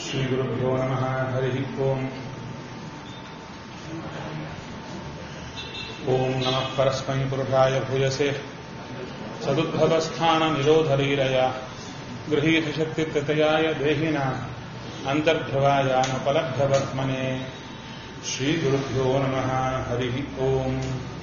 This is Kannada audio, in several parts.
श्रीगुरुभ्यो नमः हरिः ओम् ॐ नमः परस्मै पुरुषाय भूयसे सदुद्भवस्थाननिरोधरीरय गृहीतशक्तिप्रतयाय देहिनाम् अन्तर्भवायानुपलभ्यवर्त्मने श्रीगुरुभ्यो नमः हरिः ओम्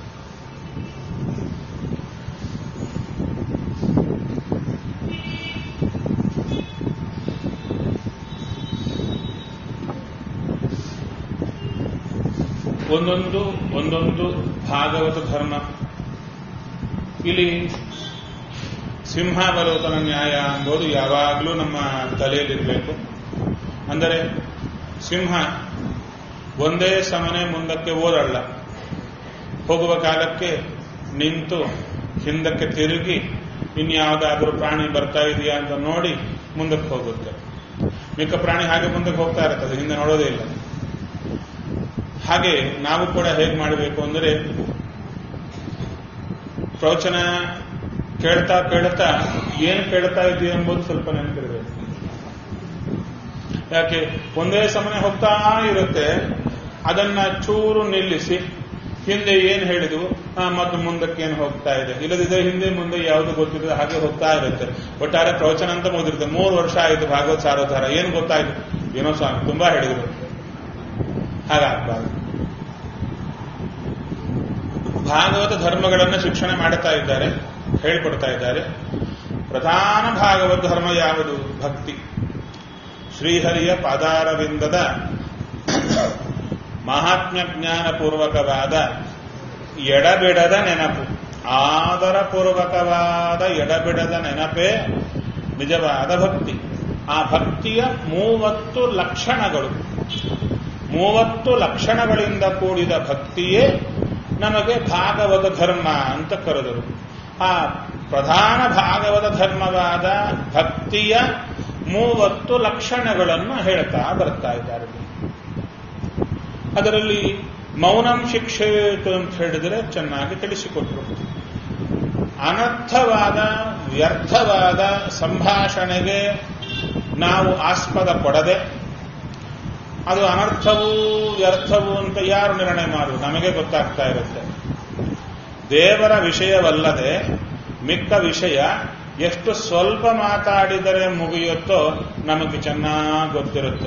ಒಂದೊಂದು ಒಂದೊಂದು ಭಾಗವತ ಧರ್ಮ ಇಲ್ಲಿ ಸಿಂಹಾವಲೋಕನ ನ್ಯಾಯ ಎಂಬುದು ಯಾವಾಗಲೂ ನಮ್ಮ ತಲೆಯಲ್ಲಿರಬೇಕು ಅಂದರೆ ಸಿಂಹ ಒಂದೇ ಸಮನೆ ಮುಂದಕ್ಕೆ ಓಡಲ್ಲ ಹೋಗುವ ಕಾಲಕ್ಕೆ ನಿಂತು ಹಿಂದಕ್ಕೆ ತಿರುಗಿ ಇನ್ಯಾವುದಾದ್ರೂ ಪ್ರಾಣಿ ಬರ್ತಾ ಇದೆಯಾ ಅಂತ ನೋಡಿ ಮುಂದಕ್ಕೆ ಹೋಗುತ್ತೆ ಮಿಕ್ಕ ಪ್ರಾಣಿ ಹಾಗೆ ಮುಂದಕ್ಕೆ ಹೋಗ್ತಾ ಇರ್ತದೆ ಹಿಂದೆ ನೋಡೋದೇ ಇಲ್ಲ ಹಾಗೆ ನಾವು ಕೂಡ ಹೇಗೆ ಮಾಡಬೇಕು ಅಂದರೆ ಪ್ರವಚನ ಕೇಳ್ತಾ ಕೇಳ್ತಾ ಏನು ಕೇಳ್ತಾ ಇದೆಯಾ ಎಂಬುದು ಸ್ವಲ್ಪ ನೆನಪಿರಬೇಕು ಯಾಕೆ ಒಂದೇ ಸಮನೆ ಹೋಗ್ತಾ ಇರುತ್ತೆ ಅದನ್ನ ಚೂರು ನಿಲ್ಲಿಸಿ ಹಿಂದೆ ಏನು ಹೇಳಿದ್ವು ಮತ್ತು ಮುಂದಕ್ಕೆ ಏನು ಹೋಗ್ತಾ ಇದೆ ಇಲ್ಲದಿದ್ದರೆ ಹಿಂದೆ ಮುಂದೆ ಯಾವುದು ಗೊತ್ತಿದೆ ಹಾಗೆ ಹೋಗ್ತಾ ಇರುತ್ತೆ ಒಟ್ಟಾರೆ ಪ್ರವಚನ ಅಂತ ಮುಗಿದಿರುತ್ತೆ ಮೂರು ವರ್ಷ ಆಯಿತು ಭಾಗವತ್ ಸಾರೋದ್ಧಾರ ಏನು ಗೊತ್ತಾಯ್ತು ಏನೋ ಸ್ವಾಮಿ ತುಂಬಾ ಹೇಳಿದ್ರು ಹಾಗಾಗಬಾರ್ದು ಭಾಗವತ ಧರ್ಮಗಳನ್ನು ಶಿಕ್ಷಣ ಮಾಡುತ್ತಾ ಇದ್ದಾರೆ ಹೇಳಿಕೊಡ್ತಾ ಇದ್ದಾರೆ ಪ್ರಧಾನ ಭಾಗವತ ಧರ್ಮ ಯಾವುದು ಭಕ್ತಿ ಶ್ರೀಹರಿಯ ಪಾದಾರವಿಂದದ ಮಹಾತ್ಮ್ಯ ಜ್ಞಾನಪೂರ್ವಕವಾದ ಎಡಬಿಡದ ನೆನಪು ಆದರಪೂರ್ವಕವಾದ ಎಡಬಿಡದ ನೆನಪೇ ನಿಜವಾದ ಭಕ್ತಿ ಆ ಭಕ್ತಿಯ ಮೂವತ್ತು ಲಕ್ಷಣಗಳು ಮೂವತ್ತು ಲಕ್ಷಣಗಳಿಂದ ಕೂಡಿದ ಭಕ್ತಿಯೇ ನಮಗೆ ಭಾಗವತ ಧರ್ಮ ಅಂತ ಕರೆದರು ಆ ಪ್ರಧಾನ ಭಾಗವತ ಧರ್ಮವಾದ ಭಕ್ತಿಯ ಮೂವತ್ತು ಲಕ್ಷಣಗಳನ್ನು ಹೇಳ್ತಾ ಬರ್ತಾ ಇದ್ದಾರೆ ಅದರಲ್ಲಿ ಮೌನಂ ಶಿಕ್ಷೇತು ಅಂತ ಹೇಳಿದರೆ ಚೆನ್ನಾಗಿ ತಿಳಿಸಿಕೊಟ್ರು ಅನರ್ಥವಾದ ವ್ಯರ್ಥವಾದ ಸಂಭಾಷಣೆಗೆ ನಾವು ಆಸ್ಪದ ಕೊಡದೆ ಅದು ಅನರ್ಥವೂ ವ್ಯರ್ಥವೂ ಅಂತ ಯಾರು ನಿರ್ಣಯ ಮಾಡುದು ನಮಗೆ ಗೊತ್ತಾಗ್ತಾ ಇರುತ್ತೆ ದೇವರ ವಿಷಯವಲ್ಲದೆ ಮಿಕ್ಕ ವಿಷಯ ಎಷ್ಟು ಸ್ವಲ್ಪ ಮಾತಾಡಿದರೆ ಮುಗಿಯುತ್ತೋ ನಮಗೆ ಚೆನ್ನಾಗಿ ಗೊತ್ತಿರುತ್ತೆ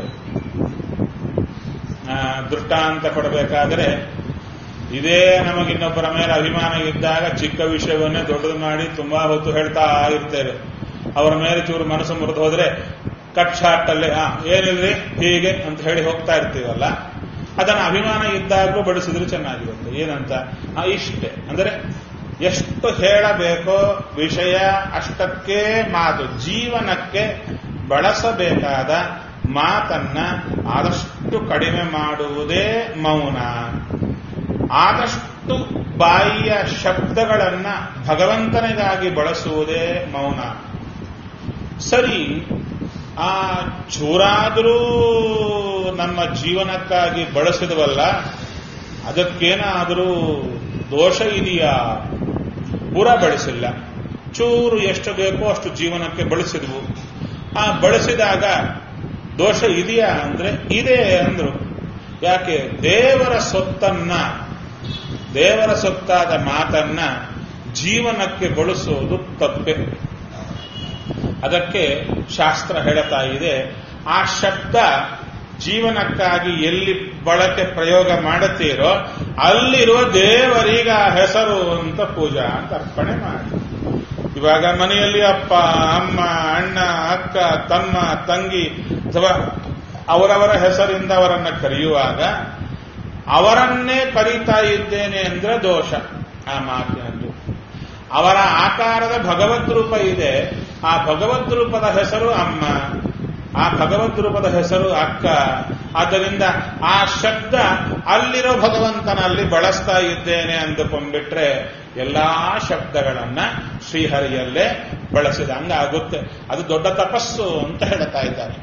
ದೃಷ್ಟಾಂತ ಕೊಡಬೇಕಾದರೆ ಇದೇ ನಮಗಿನ್ನೊಬ್ಬರ ಮೇಲೆ ಅಭಿಮಾನ ಇದ್ದಾಗ ಚಿಕ್ಕ ವಿಷಯವನ್ನೇ ದೊಡ್ಡದು ಮಾಡಿ ತುಂಬಾ ಹೊತ್ತು ಹೇಳ್ತಾ ಇರ್ತೇವೆ ಅವರ ಮೇಲೆ ಚೂರು ಮನಸ್ಸು ಮುರಿದು ಹೋದ್ರೆ ಕಟ್ ಶಾಟ್ ಅಲ್ಲಿ ಹಾ ಏನಿಲ್ರಿ ಹೀಗೆ ಅಂತ ಹೇಳಿ ಹೋಗ್ತಾ ಇರ್ತೀವಲ್ಲ ಅದನ್ನ ಅಭಿಮಾನ ಇದ್ದಾಗಲೂ ಬಡಿಸಿದ್ರೆ ಚೆನ್ನಾಗಿರುತ್ತೆ ಏನಂತ ಇಷ್ಟೇ ಅಂದರೆ ಎಷ್ಟು ಹೇಳಬೇಕೋ ವಿಷಯ ಅಷ್ಟಕ್ಕೆ ಮಾತು ಜೀವನಕ್ಕೆ ಬಳಸಬೇಕಾದ ಮಾತನ್ನ ಆದಷ್ಟು ಕಡಿಮೆ ಮಾಡುವುದೇ ಮೌನ ಆದಷ್ಟು ಬಾಯಿಯ ಶಬ್ದಗಳನ್ನ ಭಗವಂತನಿಗಾಗಿ ಬಳಸುವುದೇ ಮೌನ ಸರಿ ಆ ಚೂರಾದರೂ ನಮ್ಮ ಜೀವನಕ್ಕಾಗಿ ಬಳಸಿದವಲ್ಲ ಅದಕ್ಕೇನಾದರೂ ದೋಷ ಇದೆಯಾ ಪೂರ ಬಳಸಿಲ್ಲ ಚೂರು ಎಷ್ಟು ಬೇಕೋ ಅಷ್ಟು ಜೀವನಕ್ಕೆ ಬಳಸಿದ್ವು ಆ ಬಳಸಿದಾಗ ದೋಷ ಇದೆಯಾ ಅಂದ್ರೆ ಇದೆ ಅಂದ್ರು ಯಾಕೆ ದೇವರ ಸೊತ್ತನ್ನ ದೇವರ ಸೊತ್ತಾದ ಮಾತನ್ನ ಜೀವನಕ್ಕೆ ಬಳಸೋದು ತಪ್ಪೆ ಅದಕ್ಕೆ ಶಾಸ್ತ್ರ ಹೇಳ್ತಾ ಇದೆ ಆ ಶಬ್ದ ಜೀವನಕ್ಕಾಗಿ ಎಲ್ಲಿ ಬಳಕೆ ಪ್ರಯೋಗ ಮಾಡುತ್ತೀರೋ ಅಲ್ಲಿರುವ ದೇವರೀಗ ಹೆಸರು ಅಂತ ಪೂಜಾ ಅಂತ ಅರ್ಪಣೆ ಮಾಡಿ ಇವಾಗ ಮನೆಯಲ್ಲಿ ಅಪ್ಪ ಅಮ್ಮ ಅಣ್ಣ ಅಕ್ಕ ತಮ್ಮ ತಂಗಿ ಅಥವಾ ಅವರವರ ಹೆಸರಿಂದ ಅವರನ್ನ ಕರೆಯುವಾಗ ಅವರನ್ನೇ ಕರೀತಾ ಇದ್ದೇನೆ ಅಂದ್ರೆ ದೋಷ ಆ ಮಾತಿನದ್ದು ಅವರ ಆಕಾರದ ಭಗವದ್ ರೂಪ ಇದೆ ಆ ಭಗವದ್ ರೂಪದ ಹೆಸರು ಅಮ್ಮ ಆ ಭಗವದ್ ರೂಪದ ಹೆಸರು ಅಕ್ಕ ಆದ್ದರಿಂದ ಆ ಶಬ್ದ ಅಲ್ಲಿರೋ ಭಗವಂತನಲ್ಲಿ ಬಳಸ್ತಾ ಇದ್ದೇನೆ ಅಂದುಕೊಂಡ್ಬಿಟ್ರೆ ಎಲ್ಲಾ ಶಬ್ದಗಳನ್ನ ಶ್ರೀಹರಿಯಲ್ಲೇ ಬಳಸಿದಂಗ ಆಗುತ್ತೆ ಅದು ದೊಡ್ಡ ತಪಸ್ಸು ಅಂತ ಹೇಳ್ತಾ ಇದ್ದಾರೆ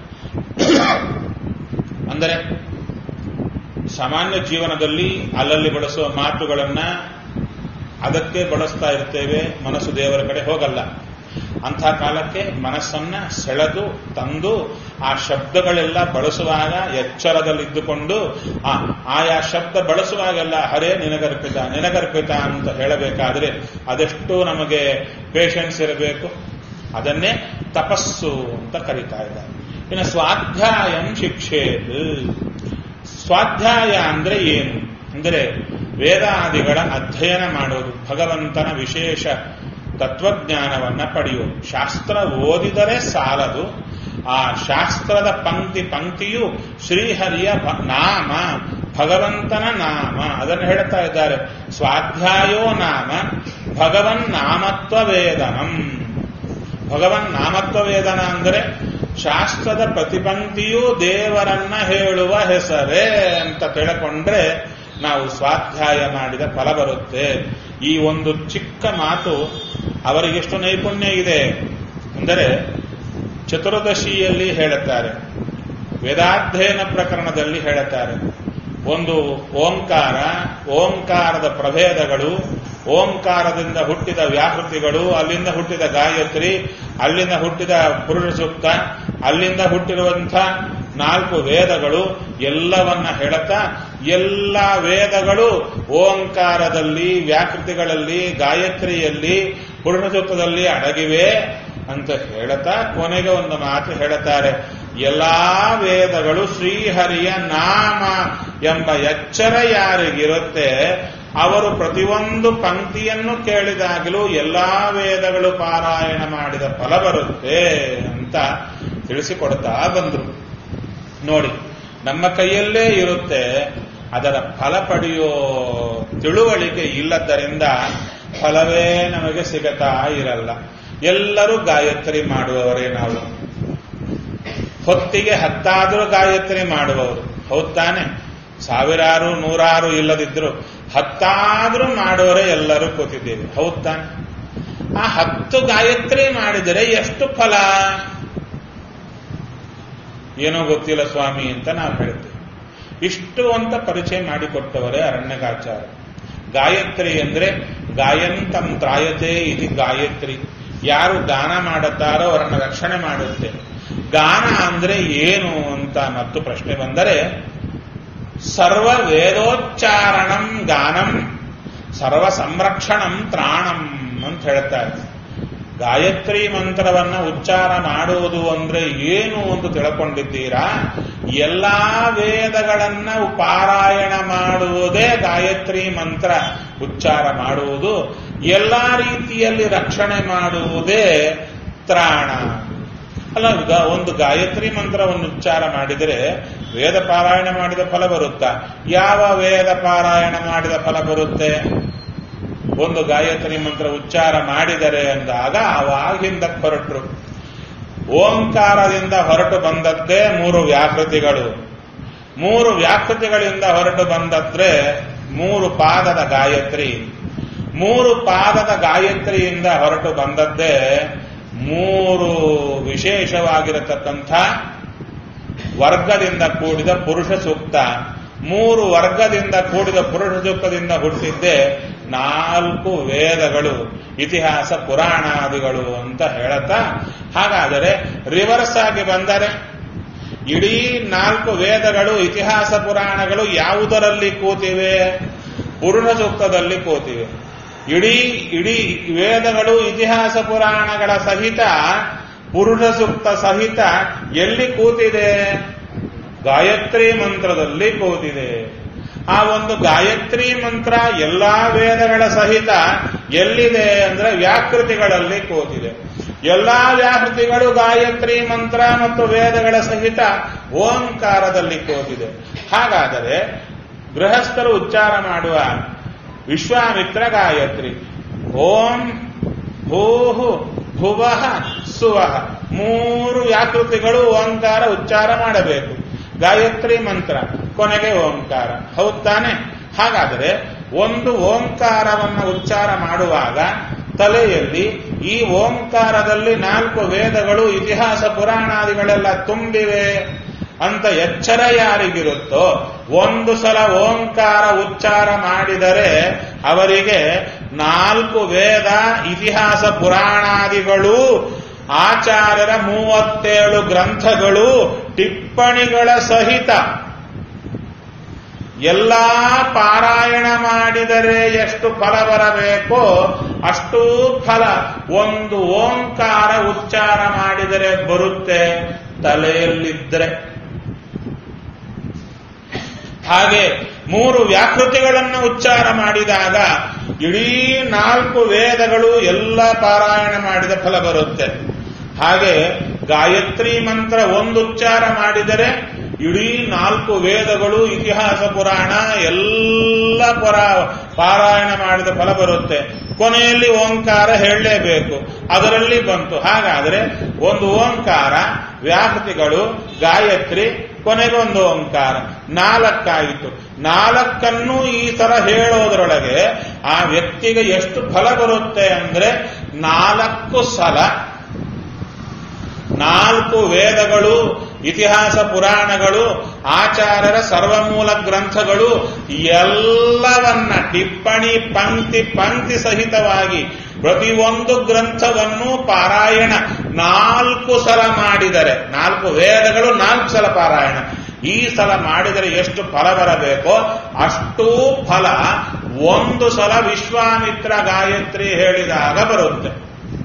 ಅಂದರೆ ಸಾಮಾನ್ಯ ಜೀವನದಲ್ಲಿ ಅಲ್ಲಲ್ಲಿ ಬಳಸುವ ಮಾತುಗಳನ್ನ ಅದಕ್ಕೆ ಬಳಸ್ತಾ ಇರ್ತೇವೆ ಮನಸ್ಸು ದೇವರ ಕಡೆ ಹೋಗಲ್ಲ ಅಂಥ ಕಾಲಕ್ಕೆ ಮನಸ್ಸನ್ನ ಸೆಳೆದು ತಂದು ಆ ಶಬ್ದಗಳೆಲ್ಲ ಬಳಸುವಾಗ ಎಚ್ಚರದಲ್ಲಿದ್ದುಕೊಂಡು ಆ ಆಯಾ ಶಬ್ದ ಬಳಸುವಾಗೆಲ್ಲ ಹರೇ ನಿನಗರ್ಪಿತ ನಿನಗರ್ಪಿತ ಅಂತ ಹೇಳಬೇಕಾದ್ರೆ ಅದೆಷ್ಟು ನಮಗೆ ಪೇಷನ್ಸ್ ಇರಬೇಕು ಅದನ್ನೇ ತಪಸ್ಸು ಅಂತ ಕರೀತಾ ಇದ್ದಾರೆ ಇನ್ನು ಸ್ವಾಧ್ಯಾಯಂ ಶಿಕ್ಷೇತ್ ಸ್ವಾಧ್ಯಾಯ ಅಂದ್ರೆ ಏನು ಅಂದರೆ ವೇದಾದಿಗಳ ಅಧ್ಯಯನ ಮಾಡೋದು ಭಗವಂತನ ವಿಶೇಷ ತತ್ವಜ್ಞಾನವನ್ನ ಪಡೆಯುವುದು ಶಾಸ್ತ್ರ ಓದಿದರೆ ಸಾಲದು ಆ ಶಾಸ್ತ್ರದ ಪಂಕ್ತಿ ಪಂಕ್ತಿಯು ಶ್ರೀಹರಿಯ ಭ- ನಾಮ ಭಗವಂತನ ನಾಮ ಅದನ್ನು ಹೇಳ್ತಾ ಇದ್ದಾರೆ ಸ್ವಾಧ್ಯಾಯೋ ನಾಮ ಭಗವನ್ ನಾಮತ್ವ ವೇದನಂ ಭಗವನ್ ನಾಮತ್ವ ವೇದನ ಅಂದರೆ ಶಾಸ್ತ್ರದ ಪ್ರತಿಪಂಕ್ತಿಯೂ ದೇವರನ್ನ ಹೇಳುವ ಹೆಸರೇ ಅಂತ ತಿಳ್ಕೊಂಡ್ರೆ ನಾವು ಸ್ವಾಧ್ಯಾಯ ಮಾಡಿದ ಫಲ ಬರುತ್ತೆ ಈ ಒಂದು ಚಿಕ್ಕ ಮಾತು ಅವರಿಗೆಷ್ಟು ನೈಪುಣ್ಯ ಇದೆ ಅಂದರೆ ಚತುರ್ದಶಿಯಲ್ಲಿ ಹೇಳುತ್ತಾರೆ ವೇದಾಧ್ಯಯನ ಪ್ರಕರಣದಲ್ಲಿ ಹೇಳುತ್ತಾರೆ ಒಂದು ಓಂಕಾರ ಓಂಕಾರದ ಪ್ರಭೇದಗಳು ಓಂಕಾರದಿಂದ ಹುಟ್ಟಿದ ವ್ಯಾಹೃತಿಗಳು ಅಲ್ಲಿಂದ ಹುಟ್ಟಿದ ಗಾಯತ್ರಿ ಅಲ್ಲಿಂದ ಹುಟ್ಟಿದ ಪುರುಷ ಸೂಕ್ತ ಅಲ್ಲಿಂದ ಹುಟ್ಟಿರುವಂಥ ನಾಲ್ಕು ವೇದಗಳು ಎಲ್ಲವನ್ನ ಹೇಳುತ್ತಾ ಎಲ್ಲ ವೇದಗಳು ಓಂಕಾರದಲ್ಲಿ ವ್ಯಾಕೃತಿಗಳಲ್ಲಿ ಗಾಯತ್ರಿಯಲ್ಲಿ ಪುರುಷ ಸೂಕ್ತದಲ್ಲಿ ಅಡಗಿವೆ ಅಂತ ಹೇಳುತ್ತಾ ಕೊನೆಗೆ ಒಂದು ಮಾತು ಹೇಳುತ್ತಾರೆ ಎಲ್ಲಾ ವೇದಗಳು ಶ್ರೀಹರಿಯ ನಾಮ ಎಂಬ ಎಚ್ಚರ ಯಾರಿಗಿರುತ್ತೆ ಅವರು ಪ್ರತಿಯೊಂದು ಪಂಕ್ತಿಯನ್ನು ಕೇಳಿದಾಗಲೂ ಎಲ್ಲಾ ವೇದಗಳು ಪಾರಾಯಣ ಮಾಡಿದ ಫಲ ಬರುತ್ತೆ ಅಂತ ತಿಳಿಸಿಕೊಡ್ತಾ ಬಂದರು ನೋಡಿ ನಮ್ಮ ಕೈಯಲ್ಲೇ ಇರುತ್ತೆ ಅದರ ಫಲ ಪಡೆಯೋ ತಿಳುವಳಿಕೆ ಇಲ್ಲದ್ದರಿಂದ ಫಲವೇ ನಮಗೆ ಸಿಗತಾ ಇರಲ್ಲ ಎಲ್ಲರೂ ಗಾಯತ್ರಿ ಮಾಡುವವರೇ ನಾವು ಹೊತ್ತಿಗೆ ಹತ್ತಾದರೂ ಗಾಯತ್ರಿ ಮಾಡುವವರು ಹೌದ್ ತಾನೆ ಸಾವಿರಾರು ನೂರಾರು ಇಲ್ಲದಿದ್ರು ಹತ್ತಾದ್ರೂ ಮಾಡುವವರೇ ಎಲ್ಲರೂ ಕೂತಿದ್ದೀವಿ ಹೌದ್ ತಾನೆ ಆ ಹತ್ತು ಗಾಯತ್ರಿ ಮಾಡಿದರೆ ಎಷ್ಟು ಫಲ ಏನೋ ಗೊತ್ತಿಲ್ಲ ಸ್ವಾಮಿ ಅಂತ ನಾವು ಹೇಳ್ತೇವೆ ಇಷ್ಟು ಅಂತ ಪರಿಚಯ ಮಾಡಿಕೊಟ್ಟವರೇ ಅರಣ್ಯಕಾಚಾರ ಗಾಯತ್ರಿ ಅಂದ್ರೆ ಗಾಯಂತಂ ತ್ರಾಯತೆ ಇದು ಗಾಯತ್ರಿ ಯಾರು ಗಾನ ಮಾಡುತ್ತಾರೋ ಅವರನ್ನು ರಕ್ಷಣೆ ಮಾಡುತ್ತೆ ಗಾನ ಅಂದ್ರೆ ಏನು ಅಂತ ಮತ್ತು ಪ್ರಶ್ನೆ ಬಂದರೆ ಸರ್ವ ವೇದೋಚ್ಚಾರಣಂ ಗಾನಂ ಸರ್ವ ಸಂರಕ್ಷಣಂ ತ್ರಾಣಂ ಅಂತ ಹೇಳ್ತಾರೆ ಗಾಯತ್ರಿ ಮಂತ್ರವನ್ನ ಉಚ್ಚಾರ ಮಾಡುವುದು ಅಂದ್ರೆ ಏನು ಅಂತ ತಿಳ್ಕೊಂಡಿದ್ದೀರಾ ಎಲ್ಲಾ ವೇದಗಳನ್ನ ಪಾರಾಯಣ ಮಾಡುವುದೇ ಗಾಯತ್ರಿ ಮಂತ್ರ ಉಚ್ಚಾರ ಮಾಡುವುದು ಎಲ್ಲಾ ರೀತಿಯಲ್ಲಿ ರಕ್ಷಣೆ ಮಾಡುವುದೇ ತ್ರಾಣ ಅಲ್ಲ ಈಗ ಒಂದು ಗಾಯತ್ರಿ ಮಂತ್ರವನ್ನು ಉಚ್ಚಾರ ಮಾಡಿದರೆ ವೇದ ಪಾರಾಯಣ ಮಾಡಿದ ಫಲ ಬರುತ್ತಾ ಯಾವ ವೇದ ಪಾರಾಯಣ ಮಾಡಿದ ಫಲ ಬರುತ್ತೆ ಒಂದು ಗಾಯತ್ರಿ ಮಂತ್ರ ಉಚ್ಚಾರ ಮಾಡಿದರೆ ಅಂದಾಗ ಅವಾಗ ಹಿಂದಕ್ಕೆ ಹೊರಟರು ಓಂಕಾರದಿಂದ ಹೊರಟು ಬಂದದ್ದೇ ಮೂರು ವ್ಯಾಕೃತಿಗಳು ಮೂರು ವ್ಯಾಕೃತಿಗಳಿಂದ ಹೊರಟು ಬಂದದ್ರೆ ಮೂರು ಪಾದದ ಗಾಯತ್ರಿ ಮೂರು ಪಾದದ ಗಾಯತ್ರಿಯಿಂದ ಹೊರಟು ಬಂದದ್ದೇ ಮೂರು ವಿಶೇಷವಾಗಿರತಕ್ಕಂಥ ವರ್ಗದಿಂದ ಕೂಡಿದ ಪುರುಷ ಸೂಕ್ತ ಮೂರು ವರ್ಗದಿಂದ ಕೂಡಿದ ಪುರುಷ ಸೂಕ್ತದಿಂದ ಹುಟ್ಟಿದ್ದೆ ನಾಲ್ಕು ವೇದಗಳು ಇತಿಹಾಸ ಪುರಾಣಾದಿಗಳು ಅಂತ ಹೇಳುತ್ತಾ ಹಾಗಾದರೆ ರಿವರ್ಸ್ ಆಗಿ ಬಂದರೆ ಇಡೀ ನಾಲ್ಕು ವೇದಗಳು ಇತಿಹಾಸ ಪುರಾಣಗಳು ಯಾವುದರಲ್ಲಿ ಕೂತಿವೆ ಪುರುಷ ಸೂಕ್ತದಲ್ಲಿ ಕೂತಿವೆ ಇಡೀ ಇಡೀ ವೇದಗಳು ಇತಿಹಾಸ ಪುರಾಣಗಳ ಸಹಿತ ಪುರುಷ ಸೂಕ್ತ ಸಹಿತ ಎಲ್ಲಿ ಕೂತಿದೆ ಗಾಯತ್ರಿ ಮಂತ್ರದಲ್ಲಿ ಕೂತಿದೆ ಆ ಒಂದು ಗಾಯತ್ರಿ ಮಂತ್ರ ಎಲ್ಲಾ ವೇದಗಳ ಸಹಿತ ಎಲ್ಲಿದೆ ಅಂದ್ರೆ ವ್ಯಾಕೃತಿಗಳಲ್ಲಿ ಕೂತಿದೆ ಎಲ್ಲಾ ವ್ಯಾಕೃತಿಗಳು ಗಾಯತ್ರಿ ಮಂತ್ರ ಮತ್ತು ವೇದಗಳ ಸಹಿತ ಓಂಕಾರದಲ್ಲಿ ಕೂತಿದೆ ಹಾಗಾದರೆ ಗೃಹಸ್ಥರು ಉಚ್ಚಾರ ಮಾಡುವ ವಿಶ್ವಾಮಿತ್ರ ಗಾಯತ್ರಿ ಓಂ ಭೂಹು ಭುವಃ ಸುವಹ ಮೂರು ವ್ಯಾಕೃತಿಗಳು ಓಂಕಾರ ಉಚ್ಚಾರ ಮಾಡಬೇಕು ಗಾಯತ್ರಿ ಮಂತ್ರ ಕೊನೆಗೆ ಓಂಕಾರ ಹೌದ್ ತಾನೆ ಹಾಗಾದರೆ ಒಂದು ಓಂಕಾರವನ್ನು ಉಚ್ಚಾರ ಮಾಡುವಾಗ ತಲೆಯಲ್ಲಿ ಈ ಓಂಕಾರದಲ್ಲಿ ನಾಲ್ಕು ವೇದಗಳು ಇತಿಹಾಸ ಪುರಾಣಾದಿಗಳೆಲ್ಲ ತುಂಬಿವೆ ಅಂತ ಎಚ್ಚರ ಯಾರಿಗಿರುತ್ತೋ ಒಂದು ಸಲ ಓಂಕಾರ ಉಚ್ಚಾರ ಮಾಡಿದರೆ ಅವರಿಗೆ ನಾಲ್ಕು ವೇದ ಇತಿಹಾಸ ಪುರಾಣಾದಿಗಳು ಆಚಾರ್ಯರ ಮೂವತ್ತೇಳು ಗ್ರಂಥಗಳು ಟಿಪ್ಪಣಿಗಳ ಸಹಿತ ಎಲ್ಲಾ ಪಾರಾಯಣ ಮಾಡಿದರೆ ಎಷ್ಟು ಫಲ ಬರಬೇಕೋ ಅಷ್ಟೂ ಫಲ ಒಂದು ಓಂಕಾರ ಉಚ್ಚಾರ ಮಾಡಿದರೆ ಬರುತ್ತೆ ತಲೆಯಲ್ಲಿದ್ದರೆ ಹಾಗೆ ಮೂರು ವ್ಯಾಕೃತಿಗಳನ್ನು ಉಚ್ಚಾರ ಮಾಡಿದಾಗ ಇಡೀ ನಾಲ್ಕು ವೇದಗಳು ಎಲ್ಲ ಪಾರಾಯಣ ಮಾಡಿದ ಫಲ ಬರುತ್ತೆ ಹಾಗೆ ಗಾಯತ್ರಿ ಮಂತ್ರ ಒಂದು ಉಚ್ಚಾರ ಮಾಡಿದರೆ ಇಡೀ ನಾಲ್ಕು ವೇದಗಳು ಇತಿಹಾಸ ಪುರಾಣ ಎಲ್ಲ ಪುರ ಪಾರಾಯಣ ಮಾಡಿದ ಫಲ ಬರುತ್ತೆ ಕೊನೆಯಲ್ಲಿ ಓಂಕಾರ ಹೇಳಲೇಬೇಕು ಅದರಲ್ಲಿ ಬಂತು ಹಾಗಾದರೆ ಒಂದು ಓಂಕಾರ ವ್ಯಾಕೃತಿಗಳು ಗಾಯತ್ರಿ ಕೊನೆಗೊಂದು ಓಂಕಾರ ನಾಲ್ಕಾಯಿತು ನಾಲ್ಕನ್ನು ಈ ತರ ಹೇಳೋದ್ರೊಳಗೆ ಆ ವ್ಯಕ್ತಿಗೆ ಎಷ್ಟು ಫಲ ಬರುತ್ತೆ ಅಂದ್ರೆ ನಾಲ್ಕು ಸಲ ನಾಲ್ಕು ವೇದಗಳು ಇತಿಹಾಸ ಪುರಾಣಗಳು ಆಚಾರ್ಯರ ಸರ್ವಮೂಲ ಗ್ರಂಥಗಳು ಎಲ್ಲವನ್ನ ಟಿಪ್ಪಣಿ ಪಂಕ್ತಿ ಪಂಕ್ತಿ ಸಹಿತವಾಗಿ ಪ್ರತಿಯೊಂದು ಗ್ರಂಥವನ್ನು ಪಾರಾಯಣ ನಾಲ್ಕು ಸಲ ಮಾಡಿದರೆ ನಾಲ್ಕು ವೇದಗಳು ನಾಲ್ಕು ಸಲ ಪಾರಾಯಣ ಈ ಸಲ ಮಾಡಿದರೆ ಎಷ್ಟು ಫಲ ಬರಬೇಕೋ ಅಷ್ಟೂ ಫಲ ಒಂದು ಸಲ ವಿಶ್ವಾಮಿತ್ರ ಗಾಯತ್ರಿ ಹೇಳಿದಾಗ ಬರುತ್ತೆ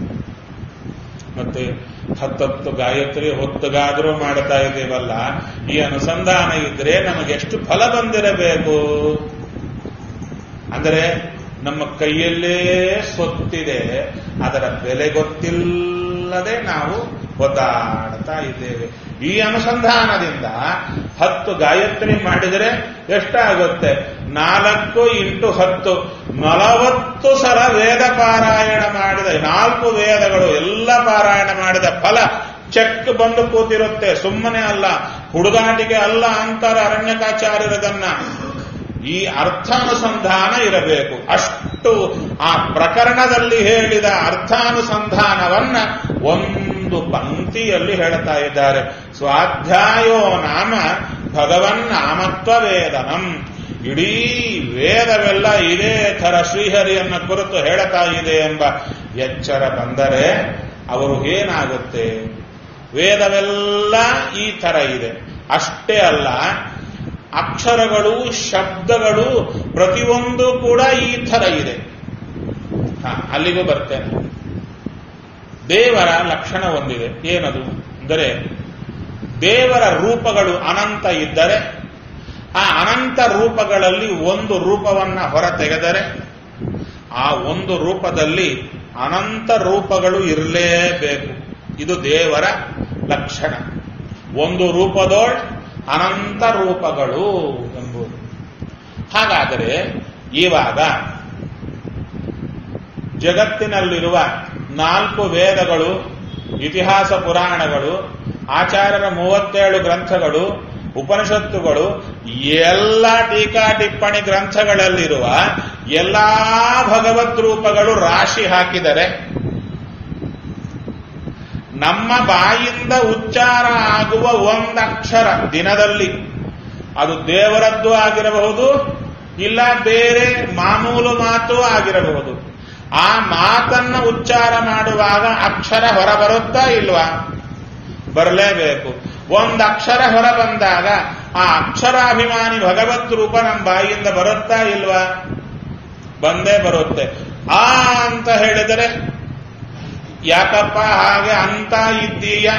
ಮತ್ತೆ ಹತ್ತತ್ತು ಗಾಯತ್ರಿ ಹೊತ್ತಗಾದರೂ ಮಾಡ್ತಾ ಇದ್ದೀವಲ್ಲ ಈ ಅನುಸಂಧಾನ ಇದ್ರೆ ನಮಗೆ ಎಷ್ಟು ಫಲ ಬಂದಿರಬೇಕು ಅಂದರೆ ನಮ್ಮ ಕೈಯಲ್ಲೇ ಸೊತ್ತಿದೆ ಅದರ ಬೆಲೆ ಗೊತ್ತಿಲ್ಲದೆ ನಾವು ಒದ್ದಾಡ್ತಾ ಇದ್ದೇವೆ ಈ ಅನುಸಂಧಾನದಿಂದ ಹತ್ತು ಗಾಯತ್ರಿ ಮಾಡಿದರೆ ಎಷ್ಟಾಗುತ್ತೆ ನಾಲ್ಕು ಇಂಟು ಹತ್ತು ನಲವತ್ತು ಸಲ ವೇದ ಪಾರಾಯಣ ಮಾಡಿದ ನಾಲ್ಕು ವೇದಗಳು ಎಲ್ಲ ಪಾರಾಯಣ ಮಾಡಿದ ಫಲ ಚೆಕ್ ಬಂದು ಕೂತಿರುತ್ತೆ ಸುಮ್ಮನೆ ಅಲ್ಲ ಹುಡುಗಾಟಿಗೆ ಅಲ್ಲ ಅಂತಾರೆ ಅರಣ್ಯಕಾಚಾರ್ಯರದನ್ನ ಈ ಅರ್ಥಾನುಸಂಧಾನ ಇರಬೇಕು ಅಷ್ಟು ಆ ಪ್ರಕರಣದಲ್ಲಿ ಹೇಳಿದ ಅರ್ಥಾನುಸಂಧಾನವನ್ನ ಒಂದು ಪಂಕ್ತಿಯಲ್ಲಿ ಹೇಳ್ತಾ ಇದ್ದಾರೆ ಸ್ವಾಧ್ಯಾಯೋ ನಾಮ ಭಗವನ್ ನಾಮತ್ವ ವೇದನಂ ಇಡೀ ವೇದವೆಲ್ಲ ಇದೇ ಥರ ಶ್ರೀಹರಿಯನ್ನ ಕುರಿತು ಹೇಳ್ತಾ ಇದೆ ಎಂಬ ಎಚ್ಚರ ಬಂದರೆ ಅವರು ಏನಾಗುತ್ತೆ ವೇದವೆಲ್ಲ ಈ ಥರ ಇದೆ ಅಷ್ಟೇ ಅಲ್ಲ ಅಕ್ಷರಗಳು ಶಬ್ದಗಳು ಪ್ರತಿಯೊಂದು ಕೂಡ ಈ ಥರ ಇದೆ ಹ, ಅಲ್ಲಿಗೂ ಬರ್ತೇನೆ ದೇವರ ಲಕ್ಷಣ ಒಂದಿದೆ ಏನದು ಅಂದರೆ ದೇವರ ರೂಪಗಳು ಅನಂತ ಇದ್ದರೆ ಆ ಅನಂತ ರೂಪಗಳಲ್ಲಿ ಒಂದು ರೂಪವನ್ನ ಹೊರ ತೆಗೆದರೆ ಆ ಒಂದು ರೂಪದಲ್ಲಿ ಅನಂತ ರೂಪಗಳು ಇರಲೇಬೇಕು ಇದು ದೇವರ ಲಕ್ಷಣ ಒಂದು ರೂಪದೋಳ್ ಅನಂತ ರೂಪಗಳು ಎಂಬುದು ಹಾಗಾದರೆ ಇವಾಗ ಜಗತ್ತಿನಲ್ಲಿರುವ ನಾಲ್ಕು ವೇದಗಳು ಇತಿಹಾಸ ಪುರಾಣಗಳು ಆಚಾರ್ಯರ ಮೂವತ್ತೇಳು ಗ್ರಂಥಗಳು ಉಪನಿಷತ್ತುಗಳು ಎಲ್ಲ ಟೀಕಾ ಟಿಪ್ಪಣಿ ಗ್ರಂಥಗಳಲ್ಲಿರುವ ಎಲ್ಲಾ ಭಗವದ್ ರೂಪಗಳು ರಾಶಿ ಹಾಕಿದರೆ ನಮ್ಮ ಬಾಯಿಂದ ಉಚ್ಚಾರ ಆಗುವ ಒಂದಕ್ಷರ ದಿನದಲ್ಲಿ ಅದು ದೇವರದ್ದು ಆಗಿರಬಹುದು ಇಲ್ಲ ಬೇರೆ ಮಾಮೂಲು ಮಾತು ಆಗಿರಬಹುದು ಆ ಮಾತನ್ನ ಉಚ್ಚಾರ ಮಾಡುವಾಗ ಅಕ್ಷರ ಹೊರ ಬರುತ್ತಾ ಇಲ್ವಾ ಬರಲೇಬೇಕು ಒಂದು ಅಕ್ಷರ ಹೊರ ಬಂದಾಗ ಆ ಅಕ್ಷರಾಭಿಮಾನಿ ಭಗವತ್ ರೂಪ ನಮ್ಮ ಬಾಯಿಯಿಂದ ಬರುತ್ತಾ ಇಲ್ವಾ ಬಂದೇ ಬರುತ್ತೆ ಆ ಅಂತ ಹೇಳಿದರೆ ಯಾಕಪ್ಪ ಹಾಗೆ ಅಂತ ಇದ್ದೀಯ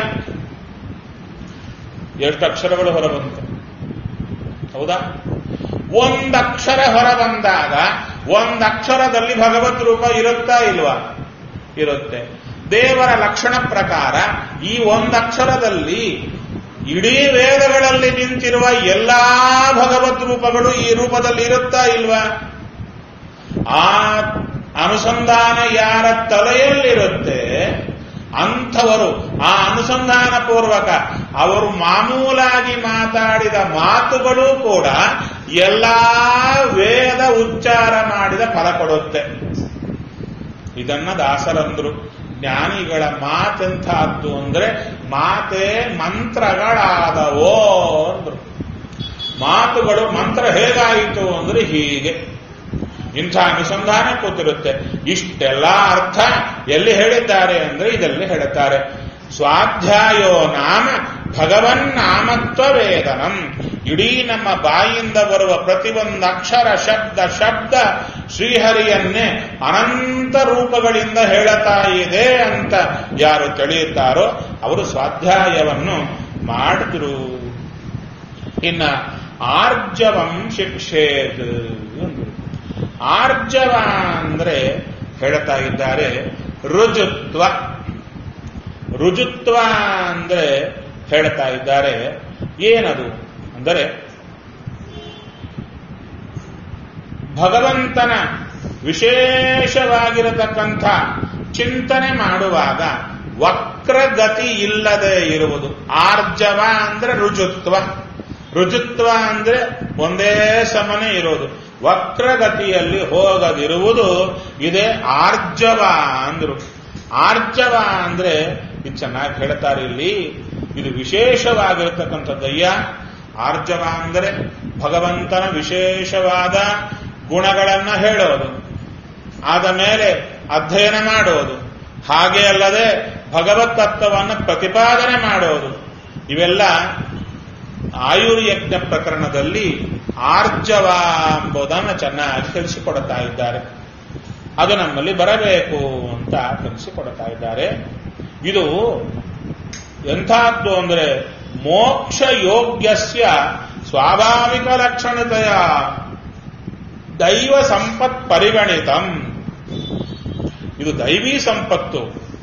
ಎಷ್ಟು ಅಕ್ಷರಗಳು ಹೊರ ಬಂತು ಹೌದಾ ಒಂದಕ್ಷರ ಹೊರ ಬಂದಾಗ ಒಂದಕ್ಷರದಲ್ಲಿ ಭಗವತ್ ರೂಪ ಇರುತ್ತಾ ಇಲ್ವಾ ಇರುತ್ತೆ ದೇವರ ಲಕ್ಷಣ ಪ್ರಕಾರ ಈ ಒಂದಕ್ಷರದಲ್ಲಿ ಇಡೀ ವೇದಗಳಲ್ಲಿ ನಿಂತಿರುವ ಎಲ್ಲಾ ಭಗವತ್ ರೂಪಗಳು ಈ ರೂಪದಲ್ಲಿ ಇರುತ್ತಾ ಇಲ್ವಾ ಆ ಅನುಸಂಧಾನ ಯಾರ ತಲೆಯಲ್ಲಿರುತ್ತೆ ಅಂಥವರು ಆ ಅನುಸಂಧಾನ ಪೂರ್ವಕ ಅವರು ಮಾಮೂಲಾಗಿ ಮಾತಾಡಿದ ಮಾತುಗಳು ಕೂಡ ಎಲ್ಲಾ ವೇದ ಉಚ್ಚಾರ ಮಾಡಿದ ಫಲ ಕೊಡುತ್ತೆ ಇದನ್ನ ದಾಸರಂದ್ರು ಜ್ಞಾನಿಗಳ ಮಾತೆಂಥದ್ದು ಅಂದ್ರೆ ಮಾತೆ ಮಂತ್ರಗಳಾದವೋ ಅಂದ್ರು ಮಾತುಗಳು ಮಂತ್ರ ಹೇಗಾಯಿತು ಅಂದ್ರೆ ಹೀಗೆ ಇಂಥ ಅನುಸಂಧಾನ ಕೂತಿರುತ್ತೆ ಇಷ್ಟೆಲ್ಲ ಅರ್ಥ ಎಲ್ಲಿ ಹೇಳಿದ್ದಾರೆ ಅಂದ್ರೆ ಇದರಲ್ಲಿ ಹೇಳುತ್ತಾರೆ ಸ್ವಾಧ್ಯಾಯೋ ನಾಮ ಭಗವನ್ ನಾಮತ್ವ ವೇದನಂ ಇಡೀ ನಮ್ಮ ಬಾಯಿಂದ ಬರುವ ಪ್ರತಿಯೊಂದು ಅಕ್ಷರ ಶಬ್ದ ಶಬ್ದ ಶ್ರೀಹರಿಯನ್ನೇ ಅನಂತ ರೂಪಗಳಿಂದ ಹೇಳುತ್ತಾ ಇದೆ ಅಂತ ಯಾರು ತಿಳಿಯುತ್ತಾರೋ ಅವರು ಸ್ವಾಧ್ಯಾಯವನ್ನು ಮಾಡಿದ್ರು ಇನ್ನ ಆರ್ಜವಂ ಶಿಕ್ಷೇತ್ ಅಂದ್ರು. ಆರ್ಜವ ಅಂದ್ರೆ ಹೇಳ್ತಾ ಇದ್ದಾರೆ ರುಜುತ್ವ ರುಜುತ್ವ ಅಂದ್ರೆ ಹೇಳ್ತಾ ಇದ್ದಾರೆ ಏನದು ಅಂದರೆ ಭಗವಂತನ ವಿಶೇಷವಾಗಿರತಕ್ಕಂಥ ಚಿಂತನೆ ಮಾಡುವಾಗ ವಕ್ರಗತಿ ಇಲ್ಲದೆ ಇರುವುದು ಆರ್ಜವ ಅಂದ್ರೆ ರುಜುತ್ವ ರುಜುತ್ವ ಅಂದ್ರೆ ಒಂದೇ ಸಮನೆ ಇರೋದು ವಕ್ರಗತಿಯಲ್ಲಿ ಹೋಗದಿರುವುದು ಇದೇ ಆರ್ಜವ ಅಂದ್ರು ಆರ್ಜವ ಅಂದ್ರೆ ಇದು ಚೆನ್ನಾಗಿ ಹೇಳ್ತಾರೆ ಇಲ್ಲಿ ಇದು ವಿಶೇಷವಾಗಿರತಕ್ಕಂಥದ್ದಯ್ಯ ಆರ್ಜವ ಅಂದರೆ ಭಗವಂತನ ವಿಶೇಷವಾದ ಗುಣಗಳನ್ನ ಹೇಳೋದು ಆದ ಮೇಲೆ ಅಧ್ಯಯನ ಮಾಡೋದು ಹಾಗೆ ಅಲ್ಲದೆ ಭಗವತ್ ತತ್ವವನ್ನು ಪ್ರತಿಪಾದನೆ ಮಾಡೋದು ಇವೆಲ್ಲ ಆಯುರ್ಯಜ್ಞ ಪ್ರಕರಣದಲ್ಲಿ ಆರ್ಜವ ಎಂಬುದನ್ನು ಚೆನ್ನಾಗಿ ತಿಳಿಸಿಕೊಡುತ್ತಾ ಇದ್ದಾರೆ ಅದು ನಮ್ಮಲ್ಲಿ ಬರಬೇಕು ಅಂತ ತಿಳಿಸಿಕೊಡುತ್ತಾ ಇದ್ದಾರೆ ಇದು ಎಂಥದ್ದು ಅಂದ್ರೆ ಮೋಕ್ಷ ಯೋಗ್ಯಸ್ಯ ಸ್ವಾಭಾವಿಕ ಲಕ್ಷಣತೆಯ ದೈವ ಸಂಪತ್ ಪರಿಗಣಿತಂ ಇದು ದೈವೀ ಸಂಪತ್ತು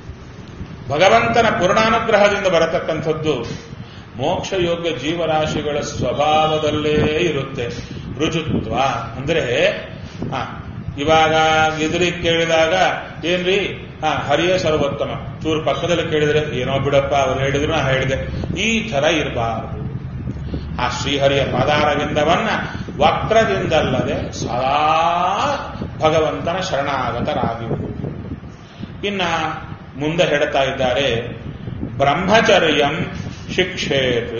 ಭಗವಂತನ ಪೂರ್ಣಾನುಗ್ರಹದಿಂದ ಬರತಕ್ಕಂಥದ್ದು ಮೋಕ್ಷ ಯೋಗ್ಯ ಜೀವರಾಶಿಗಳ ಸ್ವಭಾವದಲ್ಲೇ ಇರುತ್ತೆ ರುಜುತ್ವ ಅಂದ್ರೆ ಆ, ಇವಾಗ ಎದುರಿ ಕೇಳಿದಾಗ ಏನ್ರಿ ಹಾ ಹರಿಯ ಸರ್ವೋತ್ತಮ ಚೂರು ಪಕ್ಕದಲ್ಲಿ ಕೇಳಿದ್ರೆ ಏನೋ ಬಿಡಪ್ಪ ಅವ್ರು ಹೇಳಿದ್ರು ನಾ ಹೇಳಿದೆ ಈ ತರ ಇರಬಾರದು ಆ ಶ್ರೀಹರಿಯ ಪಾದಾರವಿಂದವನ್ನ ವಕ್ರದಿಂದಲ್ಲದೆ ಸದಾ ಭಗವಂತನ ಶರಣಾಗತರಾಗಿರುವುದು ಇನ್ನ ಮುಂದೆ ಹೇಳ್ತಾ ಇದ್ದಾರೆ ಬ್ರಹ್ಮಚರ್ಯಂ ಶಿಕ್ಷೇತ್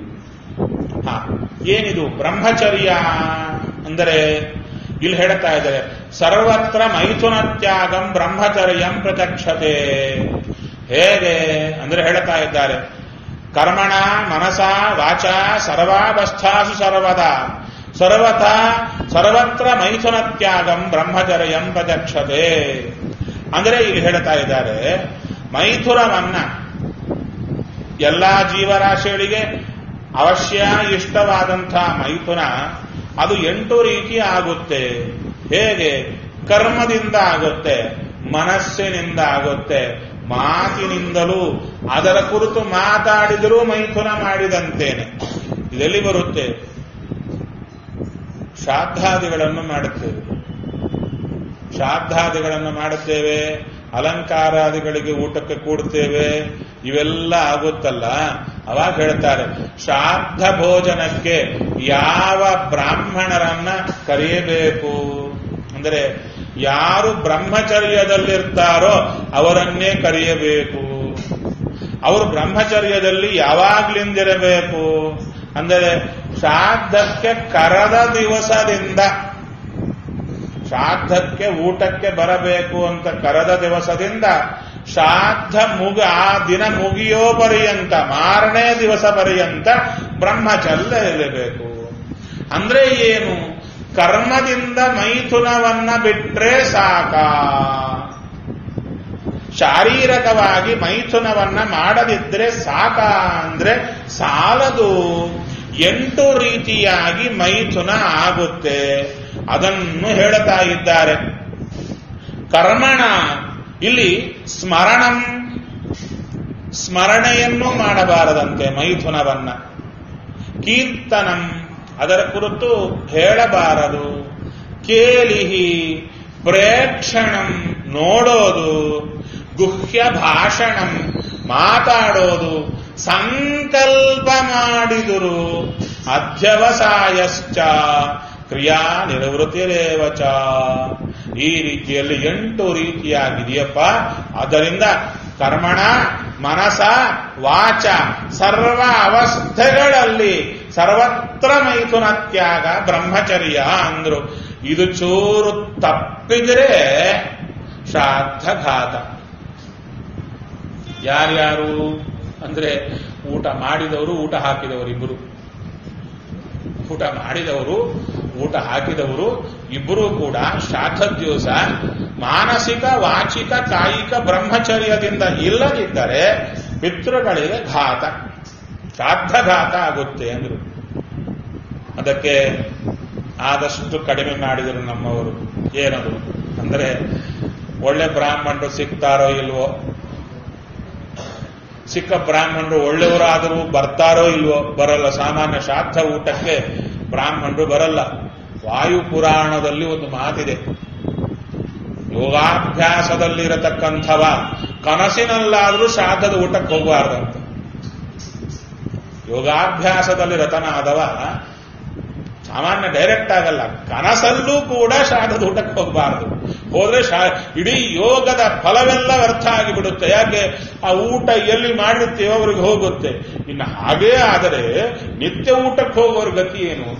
ಹ ಏನಿದು ಬ್ರಹ್ಮಚರ್ಯ ಅಂದರೆ ಇಲ್ಲಿ ಹೇಳ್ತಾ ಇದ್ದಾರೆ ಸರ್ವತ್ರ ಮೈಥುನ ತ್ಯಾಗಂ ಬ್ರಹ್ಮಚರ್ಯಂ ಪ್ರತ್ಯಕ್ಷತೆ ಹೇಗೆ ಅಂದ್ರೆ ಹೇಳ್ತಾ ಇದ್ದಾರೆ ಕರ್ಮಣ ಮನಸ ವಾಚ ಸರ್ವಾವಸ್ಥಾಸು ಸರ್ವದ ಸರ್ವಥ ಸರ್ವತ್ರ ಮೈಥುನ ತ್ಯಾಗಂ ಬ್ರಹ್ಮಚರ್ಯಂ ಪ್ರತ್ಯಕ್ಷತೆ ಅಂದ್ರೆ ಇಲ್ಲಿ ಹೇಳ್ತಾ ಇದ್ದಾರೆ ಮೈಥುನವನ್ನ ಎಲ್ಲಾ ಜೀವರಾಶಿಗಳಿಗೆ ಅವಶ್ಯ ಇಷ್ಟವಾದಂಥ ಮೈಥುನ ಅದು ಎಂಟು ರೀತಿ ಆಗುತ್ತೆ ಹೇಗೆ ಕರ್ಮದಿಂದ ಆಗುತ್ತೆ ಮನಸ್ಸಿನಿಂದ ಆಗುತ್ತೆ ಮಾತಿನಿಂದಲೂ ಅದರ ಕುರಿತು ಮಾತಾಡಿದರೂ ಮೈಥುನ ಮಾಡಿದಂತೇನೆ ಇದೆಲ್ಲಿ ಬರುತ್ತೆ ಶ್ರಾದ್ದಾದಿಗಳನ್ನು ಮಾಡುತ್ತೇವೆ ಶ್ರಾದ್ದಾದಿಗಳನ್ನು ಮಾಡುತ್ತೇವೆ ಅಲಂಕಾರಾದಿಗಳಿಗೆ ಊಟಕ್ಕೆ ಕೂಡ್ತೇವೆ ಇವೆಲ್ಲ ಆಗುತ್ತಲ್ಲ ಅವಾಗ ಹೇಳ್ತಾರೆ ಶ್ರಾದ್ದ ಭೋಜನಕ್ಕೆ ಯಾವ ಬ್ರಾಹ್ಮಣರನ್ನ ಕರೆಯಬೇಕು ಅಂದರೆ ಯಾರು ಬ್ರಹ್ಮಚರ್ಯದಲ್ಲಿರ್ತಾರೋ ಅವರನ್ನೇ ಕರೆಯಬೇಕು ಅವರು ಬ್ರಹ್ಮಚರ್ಯದಲ್ಲಿ ಯಾವಾಗ್ಲಿಂದಿರಬೇಕು ಅಂದರೆ ಶ್ರಾದ್ದಕ್ಕೆ ಕರದ ದಿವಸದಿಂದ ಶ್ರಾದ್ದಕ್ಕೆ ಊಟಕ್ಕೆ ಬರಬೇಕು ಅಂತ ಕರೆದ ದಿವಸದಿಂದ ಶ್ರಾದ್ದ ಮುಗ ಆ ದಿನ ಮುಗಿಯೋ ಪರ್ಯಂತ ಮಾರನೇ ದಿವಸ ಪರ್ಯಂತ ಬ್ರಹ್ಮಚರ್ಯ ಇರಬೇಕು ಅಂದ್ರೆ ಏನು ಕರ್ಮದಿಂದ ಮೈಥುನವನ್ನ ಬಿಟ್ರೆ ಸಾಕ ಶಾರೀರಕವಾಗಿ ಮೈಥುನವನ್ನ ಮಾಡದಿದ್ರೆ ಸಾಕ ಅಂದ್ರೆ ಸಾಲದು ಎಂಟು ರೀತಿಯಾಗಿ ಮೈಥುನ ಆಗುತ್ತೆ ಅದನ್ನು ಹೇಳ್ತಾ ಇದ್ದಾರೆ ಕರ್ಮಣ ಇಲ್ಲಿ ಸ್ಮರಣಂ ಸ್ಮರಣೆಯನ್ನು ಮಾಡಬಾರದಂತೆ ಮೈಥುನವನ್ನ ಕೀರ್ತನಂ ಅದರ ಕುರಿತು ಹೇಳಬಾರದು ಕೇಲಿಹಿ ಪ್ರೇಕ್ಷಣಂ ನೋಡೋದು ಗುಹ್ಯ ಭಾಷಣಂ ಮಾತಾಡೋದು ಸಂಕಲ್ಪ ಮಾಡಿದುರು ಅಧ್ಯವಸಾಯಶ್ಚ ಕ್ರಿಯಾ ನಿವೃತ್ತಿರೇವಚ ಈ ರೀತಿಯಲ್ಲಿ ಎಂಟು ರೀತಿಯಾಗಿದೆಯಪ್ಪ ಆದ್ದರಿಂದ ಕರ್ಮಣ ಮನಸ ವಾಚ ಸರ್ವ ಅವಸ್ಥೆಗಳಲ್ಲಿ ಸರ್ವತ್ರ ಮೈಥುನ ತ್ಯಾಗ ಬ್ರಹ್ಮಚರ್ಯ ಅಂದ್ರು ಇದು ಚೂರು ತಪ್ಪಿದ್ರೆ ಶ್ರಾದ್ದಘಾತ ಯಾರ್ಯಾರು ಅಂದ್ರೆ ಊಟ ಮಾಡಿದವರು ಊಟ ಹಾಕಿದವರು ಇಬ್ಬರು ಊಟ ಮಾಡಿದವರು ಊಟ ಹಾಕಿದವರು ಇಬ್ಬರೂ ಕೂಡ ಶ್ರಾದ್ದ ದಿವಸ ಮಾನಸಿಕ ವಾಚಿಕ ಕಾಯಿಕ ಬ್ರಹ್ಮಚರ್ಯದಿಂದ ಇಲ್ಲದಿದ್ದರೆ ಪಿತೃಗಳಿಗೆ ಘಾತ ಶ್ರಾದ್ದಘಾತ ಆಗುತ್ತೆ ಅಂದ್ರು ಅದಕ್ಕೆ ಆದಷ್ಟು ಕಡಿಮೆ ಮಾಡಿದರು ನಮ್ಮವರು ಏನದು ಅಂದ್ರೆ ಒಳ್ಳೆ ಬ್ರಾಹ್ಮಣರು ಸಿಗ್ತಾರೋ ಇಲ್ವೋ ಸಿಕ್ಕ ಬ್ರಾಹ್ಮಣರು ಒಳ್ಳೆಯವರಾದರೂ ಬರ್ತಾರೋ ಇಲ್ವೋ ಬರಲ್ಲ ಸಾಮಾನ್ಯ ಶ್ರಾದ್ದ ಊಟಕ್ಕೆ ಬ್ರಾಹ್ಮಣರು ಬರಲ್ಲ ವಾಯು ಪುರಾಣದಲ್ಲಿ ಒಂದು ಮಾತಿದೆ ಯೋಗಾಭ್ಯಾಸದಲ್ಲಿರತಕ್ಕಂಥವ ಕನಸಿನಲ್ಲಾದರೂ ಶ್ರಾದ್ದದ ಊಟಕ್ಕೆ ಹೋಗಬಾರ್ದಂತ ಯೋಗಾಭ್ಯಾಸದಲ್ಲಿ ರತನಾದವ ಸಾಮಾನ್ಯ ಡೈರೆಕ್ಟ್ ಆಗಲ್ಲ ಕನಸಲ್ಲೂ ಕೂಡ ಶ್ರಾದ್ದದ ಊಟಕ್ಕೆ ಹೋಗಬಾರದು ಹೋದ್ರೆ ಶಾ ಇಡೀ ಯೋಗದ ಫಲವೆಲ್ಲ ವ್ಯರ್ಥ ಆಗಿಬಿಡುತ್ತೆ ಯಾಕೆ ಆ ಊಟ ಎಲ್ಲಿ ಮಾಡಿರ್ತೀವೋ ಅವ್ರಿಗೆ ಹೋಗುತ್ತೆ ಇನ್ನು ಹಾಗೇ ಆದರೆ ನಿತ್ಯ ಊಟಕ್ಕೆ ಹೋಗೋರ ಗತಿ ಏನು ಅಂತ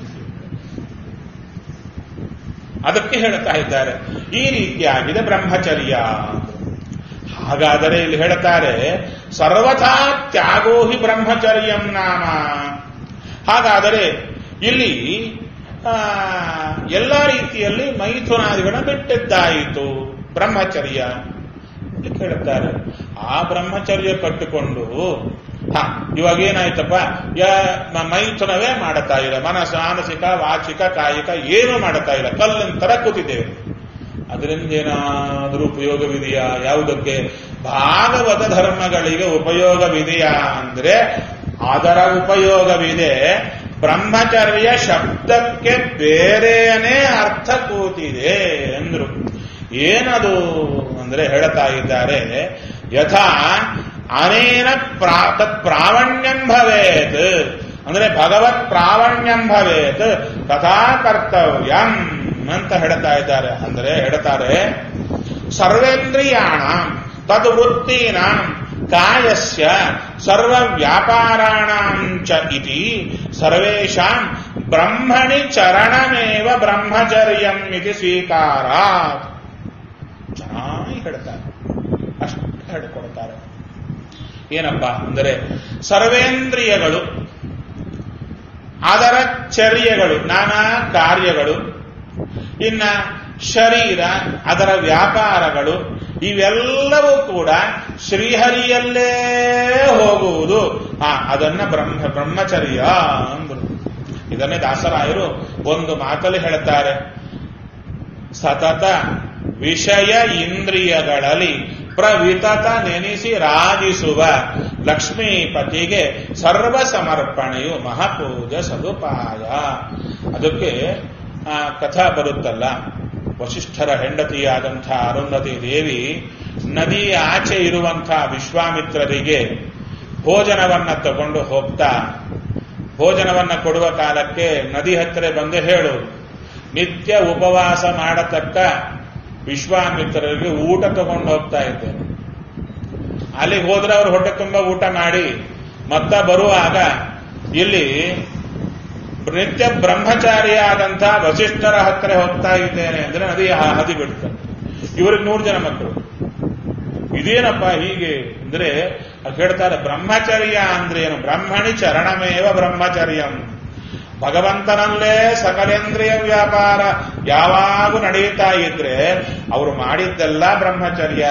ಅದಕ್ಕೆ ಹೇಳ್ತಾ ಇದ್ದಾರೆ ಈ ರೀತಿಯಾಗಿದೆ ಬ್ರಹ್ಮಚರ್ಯ ಹಾಗಾದರೆ ಇಲ್ಲಿ ಹೇಳ್ತಾರೆ ಸರ್ವಥಾ ತ್ಯಾಗೋ ಹಿ ಬ್ರಹ್ಮಚರ್ಯಂ ನಾಮ ಹಾಗಾದರೆ ಇಲ್ಲಿ ಆ, ಎಲ್ಲ ರೀತಿಯಲ್ಲಿ ಮೈಥುನಾದಿಗಳನ್ನ ಬಿಟ್ಟಿದ್ದಾಯಿತು ಬ್ರಹ್ಮಚರ್ಯ ಅಂತ ಕೇಳುತ್ತಾರೆ ಆ ಬ್ರಹ್ಮಚರ್ಯ ಕಟ್ಟಿಕೊಂಡು ಹ ಇವಾಗ ಏನಾಯ್ತಪ್ಪ ಯ- ಮ- ಮೈಥುನವೇ ಮಾಡ್ತಾ ಇಲ್ಲ ಮನಸ್ಸು ಮಾನಸಿಕ ವಾಚಿಕ ಕಾಯಿಕ ಏನು ಮಾಡ್ತಾ ಇಲ್ಲ ಕಲ್ಲಂತರ ಕೂತಿದ್ದೇವೆ ಅದರಿಂದ ಏನಾದರೂ ಉಪಯೋಗವಿದೆಯಾ ಯಾವುದಕ್ಕೆ ಭಾಗವತ ಧರ್ಮಗಳಿಗೆ ಉಪಯೋಗವಿದೆಯಾ ಅಂದ್ರೆ ಅದರ ಉಪಯೋಗವಿದೆ ಬ್ರಹ್ಮಚರ್ಯ ಶಬ್ದಕ್ಕೆ ಬೇರೆಯೇ ಅರ್ಥ ಕೂತಿದೆ ಅಂದ್ರು ಏನದು ಅಂದ್ರೆ ಹೇಳ್ತಾ ಇದ್ದಾರೆ ಯಥಾ ಅನೇನ ಪ್ರಾ ತತ್ ಪ್ರಾವಣ್ಯಂ ಭವೇತ್ ಅಂದ್ರೆ ಭಗವತ್ ಪ್ರಾವಣ್ಯಂ ಭವೇತ್ ತಥಾ ಕರ್ತವ್ಯಂ ಅಂತ ಹೇಳ್ತಾ ಇದ್ದಾರೆ ಅಂದ್ರೆ ಹೇಳ್ತಾರೆ ಸರ್ವೇಂದ್ರಿಯಾಣ ತದ್ ವೃತ್ತೀನಾಂ ಕಾಯಸ್ಯ ಸರ್ವ ವ್ಯಾಪಾರಾಣಾಂ ಚ ಇತಿ ಸರ್ವೇಷಾಂ ಬ್ರಹ್ಮಣಿ ಚರಣಮೇವ ಬ್ರಹ್ಮಚರ್ಯಂ ಇತಿ ಸ್ವೀಕಾರ ಚೆನ್ನಾಗಿ ಹೇಳ್ತಾರೆ ಅಷ್ಟು ಹೇಳ್ಕೊಡ್ತಾರೆ ಏನಪ್ಪ ಅಂದರೆ ಸರ್ವೇಂದ್ರಿಯಗಳು ಅದರ ಚರ್ಯಗಳು ನಾನಾ ಕಾರ್ಯಗಳು ಇನ್ನ ಶರೀರ ಅದರ ವ್ಯಾಪಾರಗಳು ಇವೆಲ್ಲವೂ ಕೂಡ ಶ್ರೀಹರಿಯಲ್ಲೇ ಹೋಗುವುದು ಆ ಅದನ್ನ ಬ್ರಹ್ಮ ಬ್ರಹ್ಮಚರ್ಯ ಅಂದ್ರು ಇದನ್ನೇ ದಾಸರಾಯರು ಒಂದು ಮಾತಲ್ಲಿ ಹೇಳ್ತಾರೆ ಸತತ ವಿಷಯ ಇಂದ್ರಿಯಗಳಲ್ಲಿ ಪ್ರವಿತತ ನೆನೆಸಿ ರಾಜಿಸುವ ಲಕ್ಷ್ಮೀಪತಿಗೆ ಸರ್ವ ಸಮರ್ಪಣೆಯು ಮಹಾಪೂಜ ಸದುಪಾಯ ಅದಕ್ಕೆ ಆ ಕಥಾ ಬರುತ್ತಲ್ಲ ವಶಿಷ್ಠರ ಹೆಂಡತಿಯಾದಂಥ ಅರುಂಧತಿ ದೇವಿ ನದಿ ಆಚೆ ಇರುವಂಥ ವಿಶ್ವಾಮಿತ್ರರಿಗೆ ಭೋಜನವನ್ನ ತಗೊಂಡು ಹೋಗ್ತಾ ಭೋಜನವನ್ನ ಕೊಡುವ ಕಾಲಕ್ಕೆ ನದಿ ಹತ್ತಿರ ಬಂದು ಹೇಳು ನಿತ್ಯ ಉಪವಾಸ ಮಾಡತಕ್ಕ ವಿಶ್ವಾಮಿತ್ರರಿಗೆ ಊಟ ತಗೊಂಡು ಹೋಗ್ತಾ ಇದ್ದೇನೆ ಅಲ್ಲಿಗೆ ಹೋದ್ರೆ ಅವ್ರು ಹೊಟ್ಟೆ ತುಂಬ ಊಟ ಮಾಡಿ ಮತ್ತ ಬರುವಾಗ ಇಲ್ಲಿ ನಿತ್ಯ ಬ್ರಹ್ಮಚಾರಿಯಾದಂಥ ವಸಿಷ್ಠರ ಹತ್ತಿರ ಹೋಗ್ತಾ ಇದ್ದೇನೆ ಅಂದ್ರೆ ನದಿ ಹ- ಹದಿ ಬಿಡ್ತಾರೆ ಇವರಿಗೆ ನೂರು ಜನ ಮಕ್ಕಳು ಇದೇನಪ್ಪ ಹೀಗೆ ಅಂದ್ರೆ ಅದು ಹೇಳ್ತಾರೆ ಬ್ರಹ್ಮಚರ್ಯ ಅಂದ್ರೆ ಏನು ಬ್ರಹ್ಮಣಿ ಚರಣಮೇವ ಬ್ರಹ್ಮಚರ್ಯಂ ಭಗವಂತನಲ್ಲೇ ಸಕಲೇಂದ್ರಿಯ ವ್ಯಾಪಾರ ಯಾವಾಗೂ ನಡೆಯುತ್ತಾ ಇದ್ರೆ ಅವರು ಮಾಡಿದ್ದೆಲ್ಲ ಬ್ರಹ್ಮಚರ್ಯ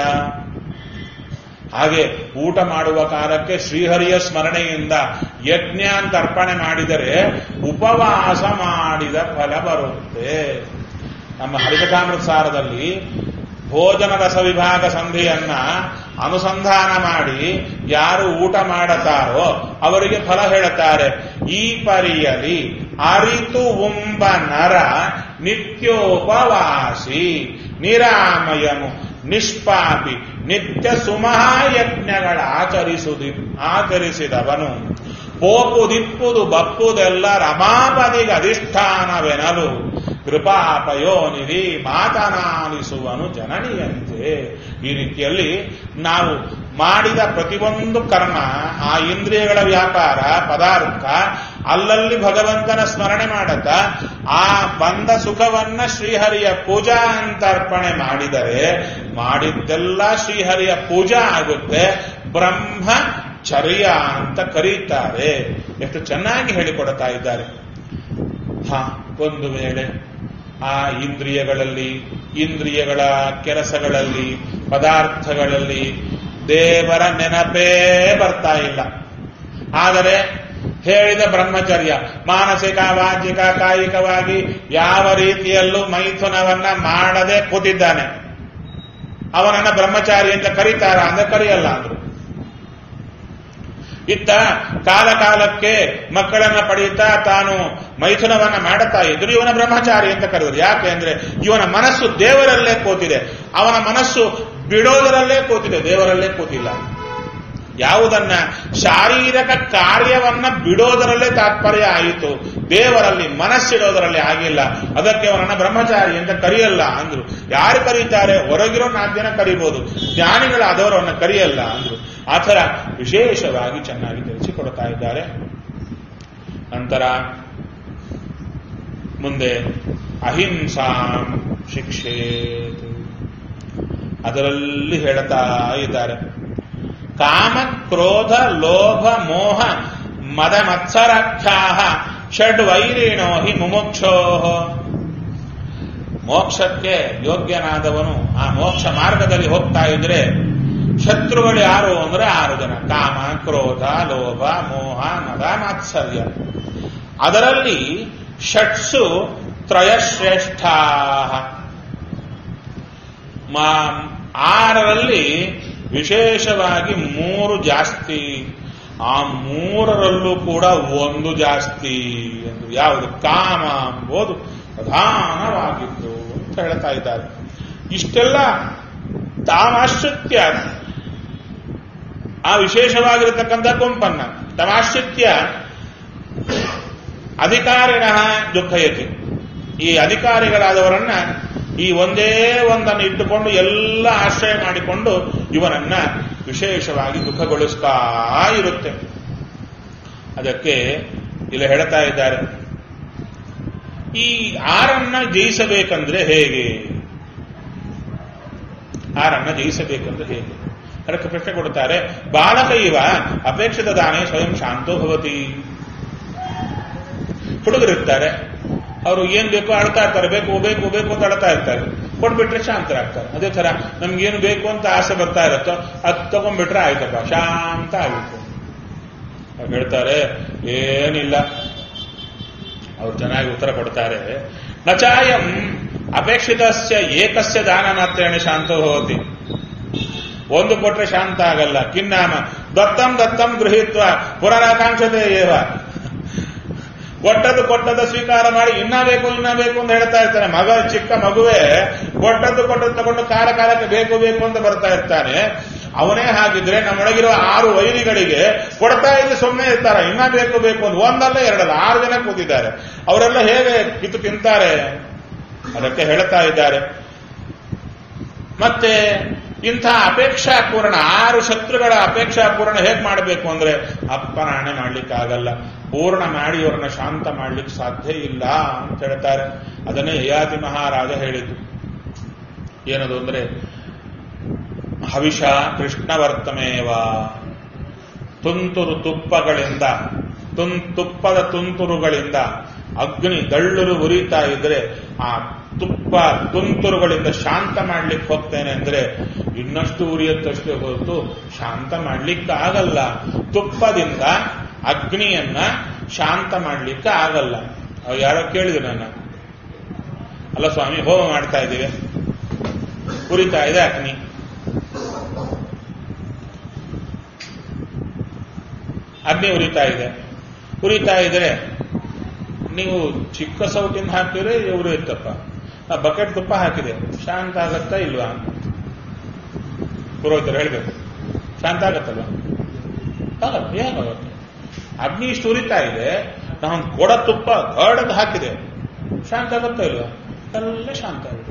ಹಾಗೆ ಊಟ ಮಾಡುವ ಕಾಲಕ್ಕೆ ಶ್ರೀಹರಿಯ ಸ್ಮರಣೆಯಿಂದ ಯಜ್ಞ ಅಂತ ಅರ್ಪಣೆ ಮಾಡಿದರೆ ಉಪವಾಸ ಮಾಡಿದ ಫಲ ಬರುತ್ತೆ ನಮ್ಮ ಹರಿಕಥಾಮೃತ ಸಾರದಲ್ಲಿ ಭೋಜನ ರಸ ವಿಭಾಗ ಸಂಧಿಯನ್ನ ಅನುಸಂಧಾನ ಮಾಡಿ ಯಾರು ಊಟ ಮಾಡತಾರೋ ಅವರಿಗೆ ಫಲ ಹೇಳುತ್ತಾರೆ ಈ ಪರಿಯಲಿ ಅರಿತು ಉಂಬ ನರ ನಿತ್ಯೋಪವಾಸಿ ನಿರಾಮಯನು ನಿಷ್ಪಾಪಿ ನಿತ್ಯ ಸುಮಹಾಯಜ್ಞಗಳ ಆಚರಿಸುದಿ ಆಚರಿಸಿದವನು ಪೋಪು ದಿಪ್ಪುದು ಬಪ್ಪುದೆಲ್ಲ ರಮಾಪದಿಗೆ ಅಧಿಷ್ಠಾನವೆನಲು ಕೃಪಾಪಯೋನಿಧಿ ಮಾತನಾಲಿಸುವನು ಜನನಿಯಂತೆ ಈ ರೀತಿಯಲ್ಲಿ ನಾವು ಮಾಡಿದ ಪ್ರತಿಯೊಂದು ಕರ್ಮ ಆ ಇಂದ್ರಿಯಗಳ ವ್ಯಾಪಾರ ಪದಾರ್ಥ ಅಲ್ಲಲ್ಲಿ ಭಗವಂತನ ಸ್ಮರಣೆ ಮಾಡತ ಆ ಬಂದ ಸುಖವನ್ನ ಶ್ರೀಹರಿಯ ಪೂಜಾ ಅಂತ ಅರ್ಪಣೆ ಮಾಡಿದರೆ ಮಾಡಿದ್ದೆಲ್ಲ ಶ್ರೀಹರಿಯ ಪೂಜಾ ಆಗುತ್ತೆ ಬ್ರಹ್ಮಚರ್ಯ ಅಂತ ಕರೀತಾರೆ ಎಷ್ಟು ಚೆನ್ನಾಗಿ ಹೇಳಿಕೊಡ್ತಾ ಇದ್ದಾರೆ ಹ ಒಂದು ವೇಳೆ ಆ ಇಂದ್ರಿಯಗಳಲ್ಲಿ ಇಂದ್ರಿಯಗಳ ಕೆಲಸಗಳಲ್ಲಿ ಪದಾರ್ಥಗಳಲ್ಲಿ ದೇವರ ನೆನಪೇ ಬರ್ತಾ ಇಲ್ಲ ಆದರೆ ಹೇಳಿದ ಬ್ರಹ್ಮಚರ್ಯ ಮಾನಸಿಕ ವಾಚಿಕ ಕಾಯಿಕವಾಗಿ ಯಾವ ರೀತಿಯಲ್ಲೂ ಮೈಥುನವನ್ನ ಮಾಡದೆ ಕೂತಿದ್ದಾನೆ ಅವನನ್ನ ಬ್ರಹ್ಮಚಾರಿ ಅಂತ ಕರೀತಾರ ಅಂದ್ರೆ ಕರೆಯಲ್ಲ ಅಂದ್ರು ಇತ್ತ ಕಾಲ ಕಾಲಕ್ಕೆ ಮಕ್ಕಳನ್ನ ಪಡೆಯುತ್ತಾ ತಾನು ಮೈಥುನವನ್ನ ಮಾಡುತ್ತಾ ಇದ್ರು ಇವನ ಬ್ರಹ್ಮಚಾರಿ ಅಂತ ಕರೆದ್ರು ಯಾಕೆ ಅಂದ್ರೆ ಇವನ ಮನಸ್ಸು ದೇವರಲ್ಲೇ ಕೂತಿದೆ ಅವನ ಮನಸ್ಸು ಬಿಡೋದರಲ್ಲೇ ಕೂತಿದೆ ದೇವರಲ್ಲೇ ಕೂತಿಲ್ಲ ಯಾವುದನ್ನ ಶಾರೀರಿಕ ಕಾರ್ಯವನ್ನ ಬಿಡೋದರಲ್ಲೇ ತಾತ್ಪರ್ಯ ಆಯಿತು ದೇವರಲ್ಲಿ ಮನಸ್ಸಿಡೋದರಲ್ಲಿ ಆಗಿಲ್ಲ ಅದಕ್ಕೆ ಅವರನ್ನ ಬ್ರಹ್ಮಚಾರಿ ಅಂತ ಕರೆಯಲ್ಲ ಅಂದ್ರು ಯಾರು ಕರೀತಾರೆ ಹೊರಗಿರೋ ನಾಲ್ಕು ಜನ ಕರಿಬಹುದು ಜ್ಞಾನಿಗಳಾದವರನ್ನ ಕರೆಯಲ್ಲ ಅಂದ್ರು ಆ ಥರ ವಿಶೇಷವಾಗಿ ಚೆನ್ನಾಗಿ ತಿಳಿಸಿಕೊಡ್ತಾ ಇದ್ದಾರೆ ನಂತರ ಮುಂದೆ ಅಹಿಂಸಾ ಶಿಕ್ಷೆ ಅದರಲ್ಲಿ ಹೇಳ್ತಾ ಇದ್ದಾರೆ ಕಾಮ ಕ್ರೋಧ ಲೋಭ ಮೋಹ ಮದ ಮತ್ಸರಾಖ್ಯಾ ಷಡ್ವೈರಿಣೋ ಹಿ ಮುಮುಕ್ಷೋ ಮೋಕ್ಷಕ್ಕೆ ಯೋಗ್ಯನಾದವನು ಆ ಮೋಕ್ಷ ಮಾರ್ಗದಲ್ಲಿ ಹೋಗ್ತಾ ಇದ್ರೆ ಶತ್ರುಗಳು ಯಾರು ಅಂದ್ರೆ ಆರು ಜನ ಕಾಮ ಕ್ರೋಧ ಲೋಭ ಮೋಹ ಮದ ಮಾತ್ಸರ್ಯ ಅದರಲ್ಲಿ ಷಟ್ಸು ತ್ರಯಶ್ರೇಷ್ಠ ಆರರಲ್ಲಿ ವಿಶೇಷವಾಗಿ ಮೂರು ಜಾಸ್ತಿ ಆ ಮೂರರಲ್ಲೂ ಕೂಡ ಒಂದು ಜಾಸ್ತಿ ಎಂದು ಯಾವುದು ಕಾಮ ಎಂಬುದು ಪ್ರಧಾನವಾಗಿತ್ತು ಅಂತ ಹೇಳ್ತಾ ಇದ್ದಾರೆ ಇಷ್ಟೆಲ್ಲ ತಾಮಾಶ್ರಿತ್ಯ ಆ ವಿಶೇಷವಾಗಿರತಕ್ಕಂಥ ಗುಂಪನ್ನ ತಮಾಶ್ರಿತ್ಯ ಅಧಿಕಾರಿಣ ದುಃಖಯತಿ ಈ ಅಧಿಕಾರಿಗಳಾದವರನ್ನ ಈ ಒಂದೇ ಒಂದನ್ನು ಇಟ್ಟುಕೊಂಡು ಎಲ್ಲ ಆಶ್ರಯ ಮಾಡಿಕೊಂಡು ಇವನನ್ನ ವಿಶೇಷವಾಗಿ ದುಃಖಗೊಳಿಸ್ತಾ ಇರುತ್ತೆ ಅದಕ್ಕೆ ಇಲ್ಲಿ ಹೇಳ್ತಾ ಇದ್ದಾರೆ ಈ ಆರನ್ನ ಜಯಿಸಬೇಕಂದ್ರೆ ಹೇಗೆ ಆರನ್ನ ಜಯಿಸಬೇಕಂದ್ರೆ ಹೇಗೆ ಅದಕ್ಕೆ ಪ್ರಶ್ನೆ ಕೊಡುತ್ತಾರೆ ಬಾಲಕ ಇವ ಅಪೇಕ್ಷಿತ ದಾನೇ ಸ್ವಯಂ ಶಾಂತೋ ಭವತಿ ಹುಡುಗರಿರ್ತಾರೆ ಅವರು ಏನ್ ಬೇಕೋ ಅಳ್ತಾ ಇರ್ತಾರೆ ಬೇಕು ಬೇಕು ಬೇಕು ಅಂತ ಅಳ್ತಾ ಇರ್ತಾರೆ ಕೊಟ್ಬಿಟ್ರೆ ಶಾಂತರಾಗ್ತಾರೆ ಅದೇ ತರ ನಮ್ಗೇನು ಬೇಕು ಅಂತ ಆಸೆ ಬರ್ತಾ ಇರುತ್ತೋ ಅದು ತಗೊಂಡ್ಬಿಟ್ರೆ ಆಯ್ತಪ್ಪ ಶಾಂತ ಆಗುತ್ತೆ ಅವ್ರು ಹೇಳ್ತಾರೆ ಏನಿಲ್ಲ ಅವ್ರು ಚೆನ್ನಾಗಿ ಉತ್ತರ ಕೊಡ್ತಾರೆ ನಚಾಯಂ ಅಪೇಕ್ಷಿತಸ್ಯ ಏಕಸ್ಯ ದಾನ ಮಾತ್ರೇಣ ಶಾಂತೋ ಭವತಿ ಒಂದು ಕೊಟ್ರೆ ಶಾಂತ ಆಗಲ್ಲ ಕಿನ್ನಾಮ ದತ್ತಂ ದತ್ತಂ ಗೃಹೀತ್ವ ಪುನರಾಕಾಂಕ್ಷತೆ ಏವ ಕೊಟ್ಟದ್ದು ಕೊಟ್ಟದ್ದು ಸ್ವೀಕಾರ ಮಾಡಿ ಇನ್ನ ಬೇಕು ಇನ್ನ ಬೇಕು ಅಂತ ಹೇಳ್ತಾ ಇರ್ತಾನೆ ಮಗ ಚಿಕ್ಕ ಮಗುವೇ ಕೊಟ್ಟದ್ದು ಕೊಟ್ಟದ್ದು ತಗೊಂಡು ಕಾಲ ಕಾಲಕ್ಕೆ ಬೇಕು ಬೇಕು ಅಂತ ಬರ್ತಾ ಇರ್ತಾನೆ ಅವನೇ ಹಾಗಿದ್ರೆ ನಮ್ಮೊಳಗಿರುವ ಆರು ವೈರಿಗಳಿಗೆ ಕೊಡ್ತಾ ಇದ್ದು ಸುಮ್ಮನೆ ಇರ್ತಾರೆ ಇನ್ನ ಬೇಕು ಬೇಕು ಅಂತ ಒಂದಲ್ಲ ಎರಡಲ್ಲ ಆರು ಜನ ಕೂತಿದ್ದಾರೆ ಅವರೆಲ್ಲ ಹೇಗೆ ಕಿತ್ತು ತಿಂತಾರೆ ಅದಕ್ಕೆ ಹೇಳ್ತಾ ಇದ್ದಾರೆ ಮತ್ತೆ ಇಂಥ ಅಪೇಕ್ಷಾ ಪೂರ್ಣ ಆರು ಶತ್ರುಗಳ ಅಪೇಕ್ಷಾ ಪೂರ್ಣ ಹೇಗೆ ಮಾಡಬೇಕು ಅಂದ್ರೆ ಅಪ್ಪನಾಣೆ ಮಾಡ್ಲಿಕ್ಕಾಗಲ್ಲ ಪೂರ್ಣ ಮಾಡಿ ಅವ್ರನ್ನ ಶಾಂತ ಮಾಡ್ಲಿಕ್ಕೆ ಸಾಧ್ಯ ಇಲ್ಲ ಅಂತ ಹೇಳ್ತಾರೆ ಅದನ್ನೇ ಯಯಾತಿ ಮಹಾರಾಜ ಹೇಳಿದ್ದು ಏನದು ಅಂದ್ರೆ ಹವಿಷ ಕೃಷ್ಣವರ್ತಮೇವ ತುಂತುರು ತುಪ್ಪಗಳಿಂದ ತುನ್ ತುಪ್ಪದ ತುಂತುರುಗಳಿಂದ ಅಗ್ನಿ ದಳ್ಳರು ಉರಿತಾ ಇದ್ರೆ ಆ ತುಪ್ಪ ತುಂತುರುಗಳಿಂದ ಶಾಂತ ಮಾಡ್ಲಿಕ್ಕೆ ಹೋಗ್ತೇನೆ ಅಂದ್ರೆ ಇನ್ನಷ್ಟು ಉರಿಯತ್ತಷ್ಟೇ ಹೊರತು ಶಾಂತ ಮಾಡ್ಲಿಕ್ಕೆ ಆಗಲ್ಲ ತುಪ್ಪದಿಂದ ಅಗ್ನಿಯನ್ನ ಶಾಂತ ಮಾಡ್ಲಿಕ್ಕೆ ಆಗಲ್ಲ ಅವ್ ಯಾರೋ ಕೇಳಿದ್ರು ನನ್ನ ಅಲ್ಲ ಸ್ವಾಮಿ ಹೋಮ ಮಾಡ್ತಾ ಇದ್ದೀವಿ ಉರಿತಾ ಇದೆ ಅಗ್ನಿ ಅಗ್ನಿ ಉರಿತಾ ಇದೆ ಉರಿತಾ ಇದ್ರೆ ನೀವು ಚಿಕ್ಕ ಸೌಟಿಂದ ಹಾಕಿದ್ರೆ ಇವರು ಇತ್ತಪ್ಪ ಆ ಬಕೆಟ್ ತುಪ್ಪ ಹಾಕಿದೆ ಶಾಂತ ಆಗತ್ತಾ ಇಲ್ವಾ ಪುರೋಹಿತರು ಹೇಳ್ಬೇಕು ಶಾಂತ ಆಗತ್ತಲ್ವಾ ಆಗಲ್ಲ ಹೇಗಾಗುತ್ತೆ ಅಗ್ನಿ ಇಷ್ಟು ಉರಿತಾ ಇದೆ ನಾನು ಕೊಡ ತುಪ್ಪ ಗಡದ್ ಹಾಕಿದೆ ಶಾಂತ ಆಗುತ್ತಾ ಇಲ್ವಾ ಎಲ್ಲ ಶಾಂತ ಆಗುತ್ತೆ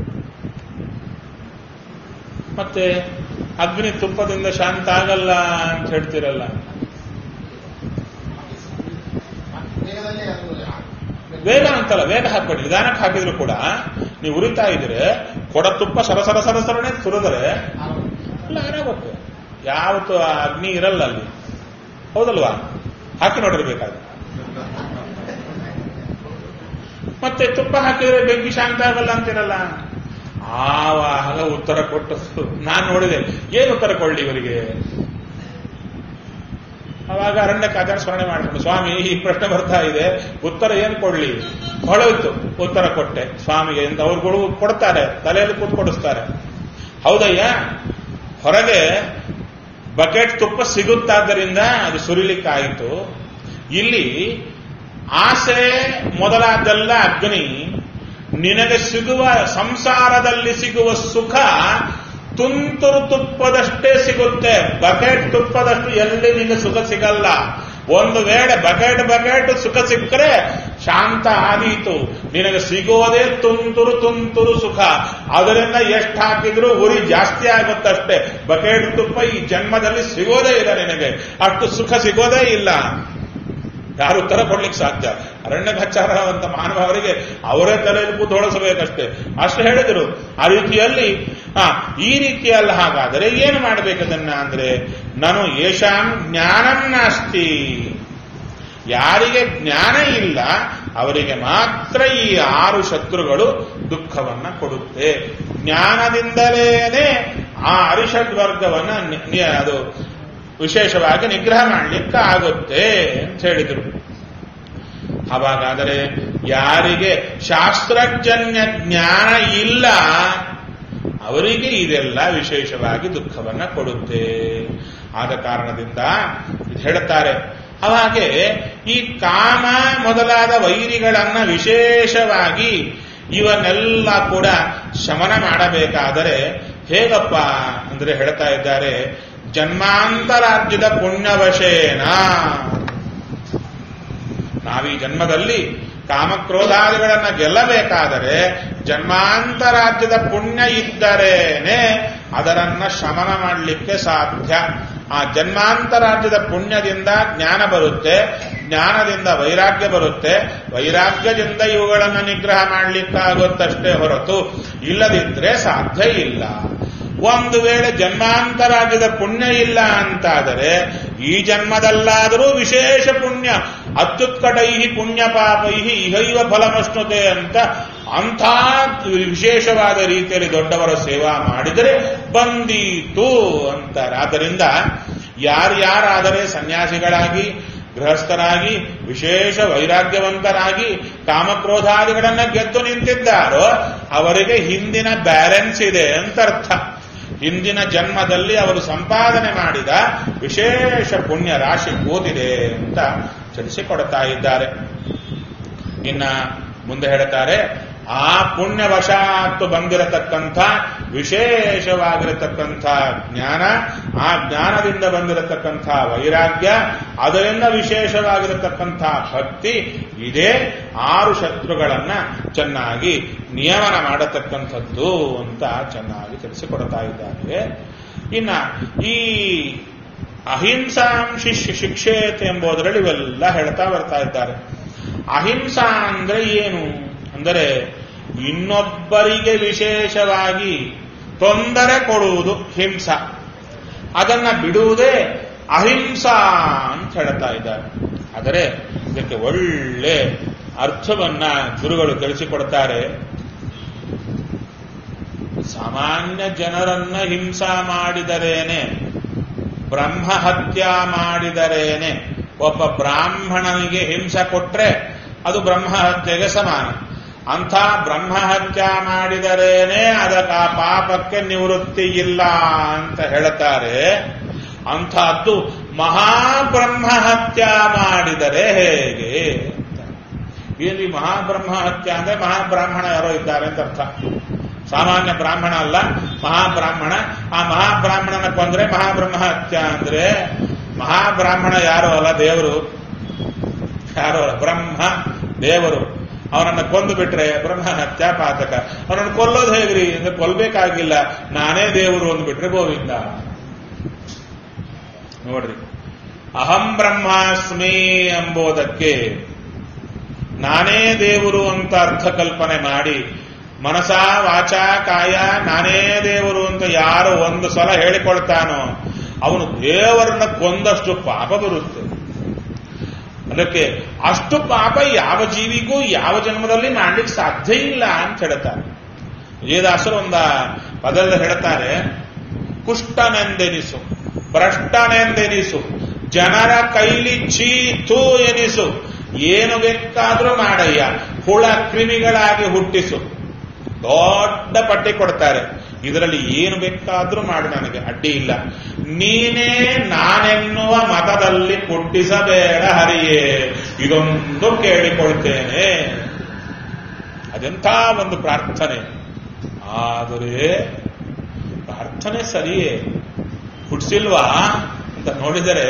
ಮತ್ತೆ ಅಗ್ನಿ ತುಪ್ಪದಿಂದ ಶಾಂತ ಆಗಲ್ಲ ಅಂತ ಹೇಳ್ತಿರಲ್ಲ ವೇಗದಲ್ಲಿ ಅದು ವೇಗ ಅಂತಲ್ಲ ವೇಗ ಹಾಕ್ಬೇಡಿ ನಿಧಾನಕ್ಕೆ ಹಾಕಿದ್ರು ಕೂಡ ನೀವು ಉರಿತಾ ಇದ್ರೆ ಕೊಡ ತುಪ್ಪ ಸರಸರ ಸರಸರನೆ ಸುರಿದ್ರೆ ಎಲ್ಲ ಏನಾಗುತ್ತೆ ಯಾವತ್ತು ಆ ಅಗ್ನಿ ಇರಲ್ಲ ಅಲ್ಲಿ ಹೌದಲ್ವಾ ಹಾಕಿ ನೋಡಿರ್ಬೇಕಾದ್ರೆ ಮತ್ತೆ ತುಪ್ಪ ಹಾಕಿದ್ರೆ ಬೆಂಕಿ ಶಾಂತ ಆಗಲ್ಲ ಅಂತಿರಲ್ಲ ಆವಾಗ ಉತ್ತರ ಕೊಟ್ಟು ನಾನು ನೋಡಿದೆ ಏನು ಉತ್ತರ ಕೊಳ್ಳಿ ಇವರಿಗೆ ಅವಾಗ ಅರಣ್ಯಕ್ಕೆ ಆಚಾರ ಸ್ಮರಣೆ ಮಾಡಿಕೊಂಡು ಸ್ವಾಮಿ ಈ ಪ್ರಶ್ನೆ ಬರ್ತಾ ಇದೆ ಉತ್ತರ ಏನು ಕೊಡ್ಲಿ ಹೊಳೋಯ್ತು ಉತ್ತರ ಕೊಟ್ಟೆ ಸ್ವಾಮಿಗೆ ಅಂತ ಅವ್ರುಗಳು ಕೊಡ್ತಾರೆ ತಲೆಯಲ್ಲಿ ಕೂತ್ಕೊಡಿಸ್ತಾರೆ ಹೌದಯ್ಯ ಹೊರಗೆ ಬಕೆಟ್ ತುಪ್ಪ ಸಿಗುತ್ತಾದ್ದರಿಂದ ಅದು ಸುರಿಲಿಕ್ಕಾಯಿತು ಇಲ್ಲಿ ಆಸೆ ಮೊದಲಾದೆಲ್ಲ ಅಗ್ನಿ ನಿನಗೆ ಸಿಗುವ ಸಂಸಾರದಲ್ಲಿ ಸಿಗುವ ಸುಖ ತುಂತುರು ತುಪ್ಪದಷ್ಟೇ ಸಿಗುತ್ತೆ ಬಕೆಟ್ ತುಪ್ಪದಷ್ಟು ಎಲ್ಲಿ ನಿನಗೆ ಸುಖ ಸಿಗಲ್ಲ ಒಂದು ವೇಳೆ ಬಕೆಟ್ ಬಕೆಟ್ ಸುಖ ಸಿಕ್ಕರೆ ಶಾಂತ ಆದೀತು ನಿನಗೆ ಸಿಗೋದೇ ತುಂತುರು ತುಂತುರು ಸುಖ ಅದರಿಂದ ಎಷ್ಟು ಹಾಕಿದ್ರೂ ಉರಿ ಜಾಸ್ತಿ ಆಗುತ್ತಷ್ಟೇ ಬಕೆಟ್ ತುಪ್ಪ ಈ ಜನ್ಮದಲ್ಲಿ ಸಿಗೋದೇ ಇಲ್ಲ ನಿನಗೆ ಅಷ್ಟು ಸುಖ ಸಿಗೋದೇ ಇಲ್ಲ ಯಾರು ಉತ್ತರ ಕೊಡ್ಲಿಕ್ಕೆ ಸಾಧ್ಯ ಅರಣ್ಯಗಚ್ಚಾರವಂತ ಮಾನವ ಅವರಿಗೆ ಅವರೇ ತಲೆಯಲ್ಲಿ ಕೂತ್ಕೊಳಿಸಬೇಕಷ್ಟೇ ಅಷ್ಟು ಹೇಳಿದರು ಆ ರೀತಿಯಲ್ಲಿ ಹಾ ಈ ರೀತಿಯಲ್ಲ ಹಾಗಾದರೆ ಏನು ಮಾಡಬೇಕದನ್ನ ಅಂದ್ರೆ ನಾನು ಯಶಾಂ ಜ್ಞಾನಂ ನಾಸ್ತಿ ಯಾರಿಗೆ ಜ್ಞಾನ ಇಲ್ಲ ಅವರಿಗೆ ಮಾತ್ರ ಈ ಆರು ಶತ್ರುಗಳು ದುಃಖವನ್ನ ಕೊಡುತ್ತೆ ಜ್ಞಾನದಿಂದಲೇನೆ ಆ ಅರಿಷಡ್ ವರ್ಗವನ್ನ ನಿ- ನಿ- ಅದು ವಿಶೇಷವಾಗಿ ನಿಗ್ರಹ ಮಾಡಲಿಕ್ಕೆ ಆಗುತ್ತೆ ಅಂತ ಹೇಳಿದರು ಅವಾಗಾದರೆ ಯಾರಿಗೆ ಶಾಸ್ತ್ರಜನ್ಯ ಜ್ಞಾನ ಇಲ್ಲ ಅವರಿಗೆ ಇದೆಲ್ಲ ವಿಶೇಷವಾಗಿ ದುಃಖವನ್ನ ಕೊಡುತ್ತೆ ಆದ ಕಾರಣದಿಂದ ಇದು ಹೇಳುತ್ತಾರೆ ಅವಾಗೆ ಈ ಕಾಮ ಮೊದಲಾದ ವೈರಿಗಳನ್ನ ವಿಶೇಷವಾಗಿ ಇವನ್ನೆಲ್ಲ ಕೂಡ ಶಮನ ಮಾಡಬೇಕಾದರೆ ಹೇಗಪ್ಪ ಅಂದ್ರೆ ಹೇಳ್ತಾ ಇದ್ದಾರೆ ಜನ್ಮಾಂತರಾಜ್ಯದ ಪುಣ್ಯವಶೇನ ನಾವೀ ಜನ್ಮದಲ್ಲಿ ಕಾಮಕ್ರೋಧಾದಿಗಳನ್ನ ಗೆಲ್ಲಬೇಕಾದರೆ ಜನ್ಮಾಂತರಾಜ್ಯದ ಪುಣ್ಯ ಇದ್ದರೇನೆ ಅದರನ್ನ ಶಮನ ಮಾಡಲಿಕ್ಕೆ ಸಾಧ್ಯ ಆ ಜನ್ಮಾಂತರಾಜ್ಯದ ಪುಣ್ಯದಿಂದ ಜ್ಞಾನ ಬರುತ್ತೆ ಜ್ಞಾನದಿಂದ ವೈರಾಗ್ಯ ಬರುತ್ತೆ ವೈರಾಗ್ಯದಿಂದ ಇವುಗಳನ್ನು ನಿಗ್ರಹ ಮಾಡಲಿಕ್ಕಾಗುತ್ತಷ್ಟೇ ಹೊರತು ಇಲ್ಲದಿದ್ರೆ ಸಾಧ್ಯ ಇಲ್ಲ ಒಂದು ವೇಳೆ ಜನ್ಮಾಂತರಾಜ್ಯದ ಪುಣ್ಯ ಇಲ್ಲ ಅಂತಾದರೆ ಈ ಜನ್ಮದಲ್ಲಾದರೂ ವಿಶೇಷ ಪುಣ್ಯ ಅತ್ಯುತ್ಕಟೈ ಪುಣ್ಯ ಪಾಪೈ ಇಹೈವ ಫಲಮಶ್ನುತೆ ಅಂತ ಅಂಥ ವಿಶೇಷವಾದ ರೀತಿಯಲ್ಲಿ ದೊಡ್ಡವರ ಸೇವಾ ಮಾಡಿದರೆ ಬಂದೀತು ಅಂತಾರೆ ಆದ್ದರಿಂದ ಯಾರ್ಯಾರಾದರೆ ಸನ್ಯಾಸಿಗಳಾಗಿ ಗೃಹಸ್ಥರಾಗಿ ವಿಶೇಷ ವೈರಾಗ್ಯವಂತರಾಗಿ ಕಾಮಕ್ರೋಧಾದಿಗಳನ್ನ ಗೆದ್ದು ನಿಂತಿದ್ದಾರೋ ಅವರಿಗೆ ಹಿಂದಿನ ಬ್ಯಾಲೆನ್ಸ್ ಇದೆ ಅಂತ ಅರ್ಥ ಹಿಂದಿನ ಜನ್ಮದಲ್ಲಿ ಅವರು ಸಂಪಾದನೆ ಮಾಡಿದ ವಿಶೇಷ ಪುಣ್ಯ ರಾಶಿ ಕೂತಿದೆ ಅಂತ ತಿಳಿಸಿಕೊಡ್ತಾ ಇದ್ದಾರೆ ಇನ್ನ ಮುಂದೆ ಹೇಳ್ತಾರೆ ಆ ಪುಣ್ಯವಶಾತ್ತು ಬಂದಿರತಕ್ಕಂಥ ವಿಶೇಷವಾಗಿರತಕ್ಕಂಥ ಜ್ಞಾನ ಆ ಜ್ಞಾನದಿಂದ ಬಂದಿರತಕ್ಕಂಥ ವೈರಾಗ್ಯ ಅದರಿಂದ ವಿಶೇಷವಾಗಿರತಕ್ಕಂಥ ಭಕ್ತಿ ಇದೇ ಆರು ಶತ್ರುಗಳನ್ನ ಚೆನ್ನಾಗಿ ನಿಯಮನ ಮಾಡತಕ್ಕಂಥದ್ದು ಅಂತ ಚೆನ್ನಾಗಿ ತಿಳಿಸಿಕೊಡ್ತಾ ಇದ್ದಾರೆ ಇನ್ನ ಈ ಅಹಿಂಸಾಂಶಿ ಶಿಕ್ಷೇತ್ ಎಂಬುದರಲ್ಲಿ ಇವೆಲ್ಲ ಹೇಳ್ತಾ ಬರ್ತಾ ಇದ್ದಾರೆ ಅಹಿಂಸಾ ಅಂದ್ರೆ ಏನು ಅಂದರೆ ಇನ್ನೊಬ್ಬರಿಗೆ ವಿಶೇಷವಾಗಿ ತೊಂದರೆ ಕೊಡುವುದು ಹಿಂಸ ಅದನ್ನ ಬಿಡುವುದೇ ಅಹಿಂಸಾ ಅಂತ ಹೇಳ್ತಾ ಇದ್ದಾರೆ ಆದರೆ ಇದಕ್ಕೆ ಒಳ್ಳೆ ಅರ್ಥವನ್ನ ಗುರುಗಳು ತಿಳಿಸಿಕೊಡ್ತಾರೆ ಸಾಮಾನ್ಯ ಜನರನ್ನ ಹಿಂಸಾ ಮಾಡಿದರೇನೆ ಬ್ರಹ್ಮ ಹತ್ಯ ಮಾಡಿದರೇನೆ ಒಬ್ಬ ಬ್ರಾಹ್ಮಣನಿಗೆ ಹಿಂಸೆ ಕೊಟ್ರೆ ಅದು ಬ್ರಹ್ಮ ಹತ್ಯೆಗೆ ಸಮಾನ ಅಂಥ ಬ್ರಹ್ಮ ಹತ್ಯ ಮಾಡಿದರೇನೆ ಅದಕ್ಕೆ ಆ ಪಾಪಕ್ಕೆ ನಿವೃತ್ತಿ ಇಲ್ಲ ಅಂತ ಹೇಳ್ತಾರೆ ಅಂಥದ್ದು ಮಹಾಬ್ರಹ್ಮ ಹತ್ಯ ಮಾಡಿದರೆ ಹೇಗೆ ಏನು ಈ ಮಹಾಬ್ರಹ್ಮ ಹತ್ಯ ಅಂದ್ರೆ ಮಹಾಬ್ರಾಹ್ಮಣ ಯಾರೋ ಇದ್ದಾರೆ ಅಂತ ಅರ್ಥ ಸಾಮಾನ್ಯ ಬ್ರಾಹ್ಮಣ ಅಲ್ಲ ಮಹಾಬ್ರಾಹ್ಮಣ ಆ ಮಹಾಬ್ರಾಹ್ಮಣನ ಕೊಂದ್ರೆ ಮಹಾಬ್ರಹ್ಮ ಹತ್ಯ ಅಂದ್ರೆ ಮಹಾಬ್ರಾಹ್ಮಣ ಯಾರು ಅಲ್ಲ ದೇವರು ಯಾರು ಅಲ್ಲ ಬ್ರಹ್ಮ ದೇವರು ಅವನನ್ನ ಕೊಂದು ಬಿಟ್ರೆ ಬ್ರಹ್ಮ ಹತ್ಯಾ ಪಾತಕ ಅವನನ್ನು ಕೊಲ್ಲೋದು ಹೇಗ್ರಿ ಅಂದ್ರೆ ಕೊಲ್ಬೇಕಾಗಿಲ್ಲ ನಾನೇ ದೇವರು ಅಂದ್ಬಿಟ್ರೆ ಗೋವಿಂದ ನೋಡ್ರಿ ಅಹಂ ಬ್ರಹ್ಮಾಸ್ಮಿ ಎಂಬುದಕ್ಕೆ ನಾನೇ ದೇವರು ಅಂತ ಅರ್ಥ ಕಲ್ಪನೆ ಮಾಡಿ ಮನಸ ವಾಚ ಕಾಯ ನಾನೇ ದೇವರು ಅಂತ ಯಾರು ಒಂದು ಸಲ ಹೇಳಿಕೊಳ್ತಾನೋ ಅವನು ದೇವರನ್ನ ಕೊಂದಷ್ಟು ಪಾಪ ಬರುತ್ತೆ ಅದಕ್ಕೆ ಅಷ್ಟು ಪಾಪ ಯಾವ ಜೀವಿಗೂ ಯಾವ ಜನ್ಮದಲ್ಲಿ ಮಾಡ್ಲಿಕ್ಕೆ ಸಾಧ್ಯ ಇಲ್ಲ ಅಂತ ಹೇಳ್ತಾರೆ ವಿಜಯದಾಸರು ಒಂದ ಪದದಲ್ಲಿ ಹೇಳ್ತಾರೆ ಕುಷ್ಟನೆಂದೆನಿಸು ಭ್ರಷ್ಟನೆಂದೆನಿಸು ಜನರ ಕೈಲಿ ಚೀತು ಎನಿಸು ಏನು ಬೇಕಾದ್ರೂ ಮಾಡಯ್ಯ ಹುಳ ಕ್ರಿಮಿಗಳಾಗಿ ಹುಟ್ಟಿಸು ದೊಡ್ಡ ಪಟ್ಟಿ ಕೊಡ್ತಾರೆ ಇದರಲ್ಲಿ ಏನು ಬೇಕಾದ್ರೂ ಮಾಡು ನನಗೆ ಅಡ್ಡಿ ಇಲ್ಲ ನೀನೇ ನಾನೆನ್ನುವ ಮತದಲ್ಲಿ ಹುಟ್ಟಿಸಬೇಡ ಹರಿಯೇ ಇದೊಂದು ಕೇಳಿಕೊಳ್ತೇನೆ ಅದೆಂಥ ಒಂದು ಪ್ರಾರ್ಥನೆ ಆದರೆ ಪ್ರಾರ್ಥನೆ ಸರಿಯೇ ಹುಟ್ಟಿಸಿಲ್ವಾ ಅಂತ ನೋಡಿದರೆ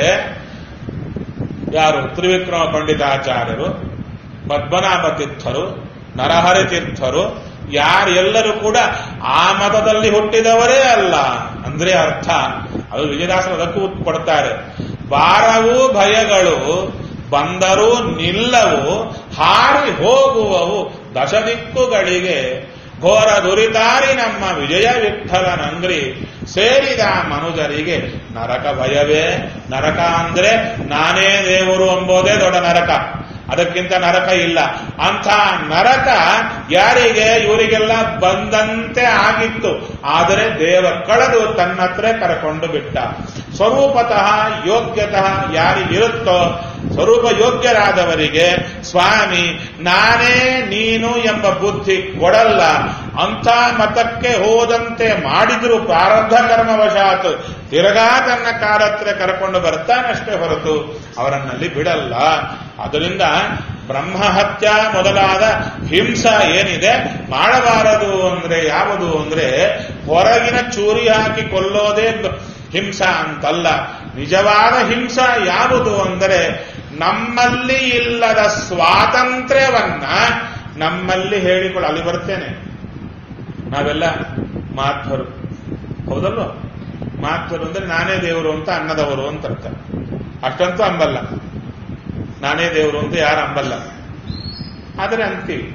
ಯಾರು ತ್ರಿವಿಕ್ರಮ ಪಂಡಿತಾಚಾರ್ಯರು ಪದ್ಮನಾಭ ತೀರ್ಥರು ನರಹರಿ ತೀರ್ಥರು ಯಾರೆಲ್ಲರೂ ಕೂಡ ಆ ಮತದಲ್ಲಿ ಹುಟ್ಟಿದವರೇ ಅಲ್ಲ ಅಂದ್ರೆ ಅರ್ಥ ಅದು ವಿಜಯದಾಸರು ಅದಕ್ಕೂ ಕೊಡ್ತಾರೆ ಬಾರವು ಭಯಗಳು ಬಂದರೂ ನಿಲ್ಲವು ಹಾರಿ ಹೋಗುವವು ದಶದಿಕ್ಕುಗಳಿಗೆ ಘೋರ ದುರಿತಾರಿ ನಮ್ಮ ವಿಜಯ ವಿಠಲನಂಗ್ರಿ ಸೇರಿದ ಮನುಜರಿಗೆ ನರಕ ಭಯವೇ ನರಕ ಅಂದ್ರೆ ನಾನೇ ದೇವರು ಎಂಬುದೇ ದೊಡ್ಡ ನರಕ ಅದಕ್ಕಿಂತ ನರಕ ಇಲ್ಲ ಅಂಥ ನರಕ ಯಾರಿಗೆ ಇವರಿಗೆಲ್ಲ ಬಂದಂತೆ ಆಗಿತ್ತು ಆದರೆ ದೇವ ಕಳೆದು ತನ್ನ ಹತ್ರ ಕರಕೊಂಡು ಬಿಟ್ಟ ಸ್ವರೂಪತಃ ಯೋಗ್ಯತಃ ಯಾರಿಗಿರುತ್ತೋ ಸ್ವರೂಪ ಯೋಗ್ಯರಾದವರಿಗೆ ಸ್ವಾಮಿ ನಾನೇ ನೀನು ಎಂಬ ಬುದ್ಧಿ ಕೊಡಲ್ಲ ಅಂಥ ಮತಕ್ಕೆ ಹೋದಂತೆ ಮಾಡಿದ್ರು ಪ್ರಾರಬ್ಧ ಕರ್ಮವಶಾತ್ ತಿರ್ಗಾ ತನ್ನ ಕಾರತ್ರ ಕರ್ಕೊಂಡು ಬರ್ತಾನಷ್ಟೇ ಹೊರತು ಅವರನ್ನಲ್ಲಿ ಬಿಡಲ್ಲ ಅದರಿಂದ ಬ್ರಹ್ಮಹತ್ಯ ಮೊದಲಾದ ಹಿಂಸ ಏನಿದೆ ಮಾಡಬಾರದು ಅಂದ್ರೆ ಯಾವುದು ಅಂದ್ರೆ ಹೊರಗಿನ ಚೂರಿ ಹಾಕಿ ಕೊಲ್ಲೋದೇ ಹಿಂಸ ಅಂತಲ್ಲ ನಿಜವಾದ ಹಿಂಸ ಯಾವುದು ಅಂದರೆ ನಮ್ಮಲ್ಲಿ ಇಲ್ಲದ ಸ್ವಾತಂತ್ರ್ಯವನ್ನ ನಮ್ಮಲ್ಲಿ ಹೇಳಿಕೊಳ್ಳ ಅಲ್ಲಿ ಬರ್ತೇನೆ ನಾವೆಲ್ಲ ಮಾಧ್ವರು ಹೌದಲ್ವ ಮಾಧ್ವರು ಅಂದ್ರೆ ನಾನೇ ದೇವರು ಅಂತ ಅನ್ನದವರು ಅಂತ ಅರ್ಥ ಅಷ್ಟಂತೂ ಅಂಬಲ್ಲ ನಾನೇ ದೇವರು ಅಂತ ಯಾರು ಅಂಬಲ್ಲ ಆದರೆ ಅಂತೀವಿ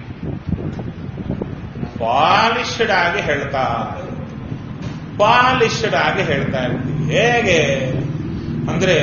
ಪಾಲಿಶ್ಡ್ ಆಗಿ ಹೇಳ್ತಾ ಪಾಲಿಶ್ಡ್ ಆಗಿ ಹೇಳ್ತಾ ಇರ್ತೀವಿ ಹೇಗೆ ಅಂದ್ರೆ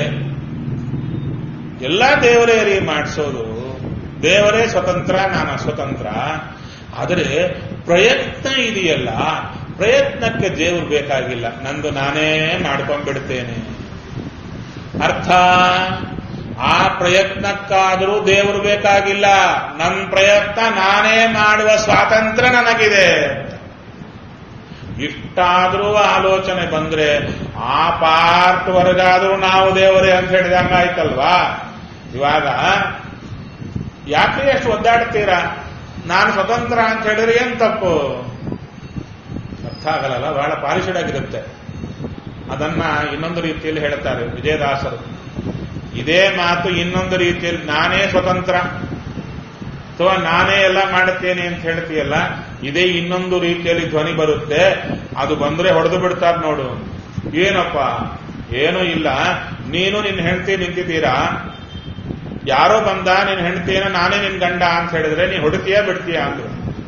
ಎಲ್ಲ ದೇವರೇ ರೀ ಮಾಡಿಸೋದು ದೇವರೇ ಸ್ವತಂತ್ರ ನಾನು ಸ್ವತಂತ್ರ ಆದರೆ ಪ್ರಯತ್ನ ಇದೆಯಲ್ಲ ಪ್ರಯತ್ನಕ್ಕೆ ದೇವರು ಬೇಕಾಗಿಲ್ಲ ನಂದು ನಾನೇ ಮಾಡ್ಕೊಂಡ್ಬಿಡ್ತೇನೆ ಅರ್ಥ ಆ ಪ್ರಯತ್ನಕ್ಕಾದರೂ ದೇವರು ಬೇಕಾಗಿಲ್ಲ ನನ್ನ ಪ್ರಯತ್ನ ನಾನೇ ಮಾಡುವ ಸ್ವಾತಂತ್ರ್ಯ ನನಗಿದೆ ಇಷ್ಟಾದರೂ ಆಲೋಚನೆ ಬಂದ್ರೆ ಆ ಪಾರ್ಟ್ ವರ್ಗಾದ್ರೂ ನಾವು ದೇವರೇ ಅಂತ ಹೇಳಿದಂಗ ಆಯ್ತಲ್ವಾ ಇವಾಗ ಯಾಕೆ ಎಷ್ಟು ಒದ್ದಾಡ್ತೀರಾ ನಾನು ಸ್ವತಂತ್ರ ಅಂತ ಹೇಳಿದ್ರೆ ಏನ್ ತಪ್ಪು ಅರ್ಥ ಆಗಲ್ಲ ಬಹಳ ಪಾಲಿಶಡ್ ಆಗಿರುತ್ತೆ ಅದನ್ನ ಇನ್ನೊಂದು ರೀತಿಯಲ್ಲಿ ಹೇಳ್ತಾರೆ ವಿಜಯದಾಸರು ಇದೇ ಮಾತು ಇನ್ನೊಂದು ರೀತಿಯಲ್ಲಿ ನಾನೇ ಸ್ವತಂತ್ರ ಅಥವಾ ನಾನೇ ಎಲ್ಲ ಮಾಡುತ್ತೇನೆ ಅಂತ ಹೇಳ್ತೀಯಲ್ಲ ಇದೇ ಇನ್ನೊಂದು ರೀತಿಯಲ್ಲಿ ಧ್ವನಿ ಬರುತ್ತೆ ಅದು ಬಂದ್ರೆ ಹೊಡೆದು ಬಿಡ್ತಾರೆ ನೋಡು ಏನಪ್ಪ ಏನೂ ಇಲ್ಲ ನೀನು ನಿನ್ನ ಹೆಂಡತಿ ನಿಂತಿದ್ದೀರಾ ಯಾರೋ ಬಂದ ನಿನ್ನ ಹೆಂಡತಿಯನ ನಾನೇ ನಿನ್ ಗಂಡ ಅಂತ ಹೇಳಿದ್ರೆ ನೀ ಹೊಡಿತೀಯ ಬಿಡ್ತೀಯ ಅಂದ್ರು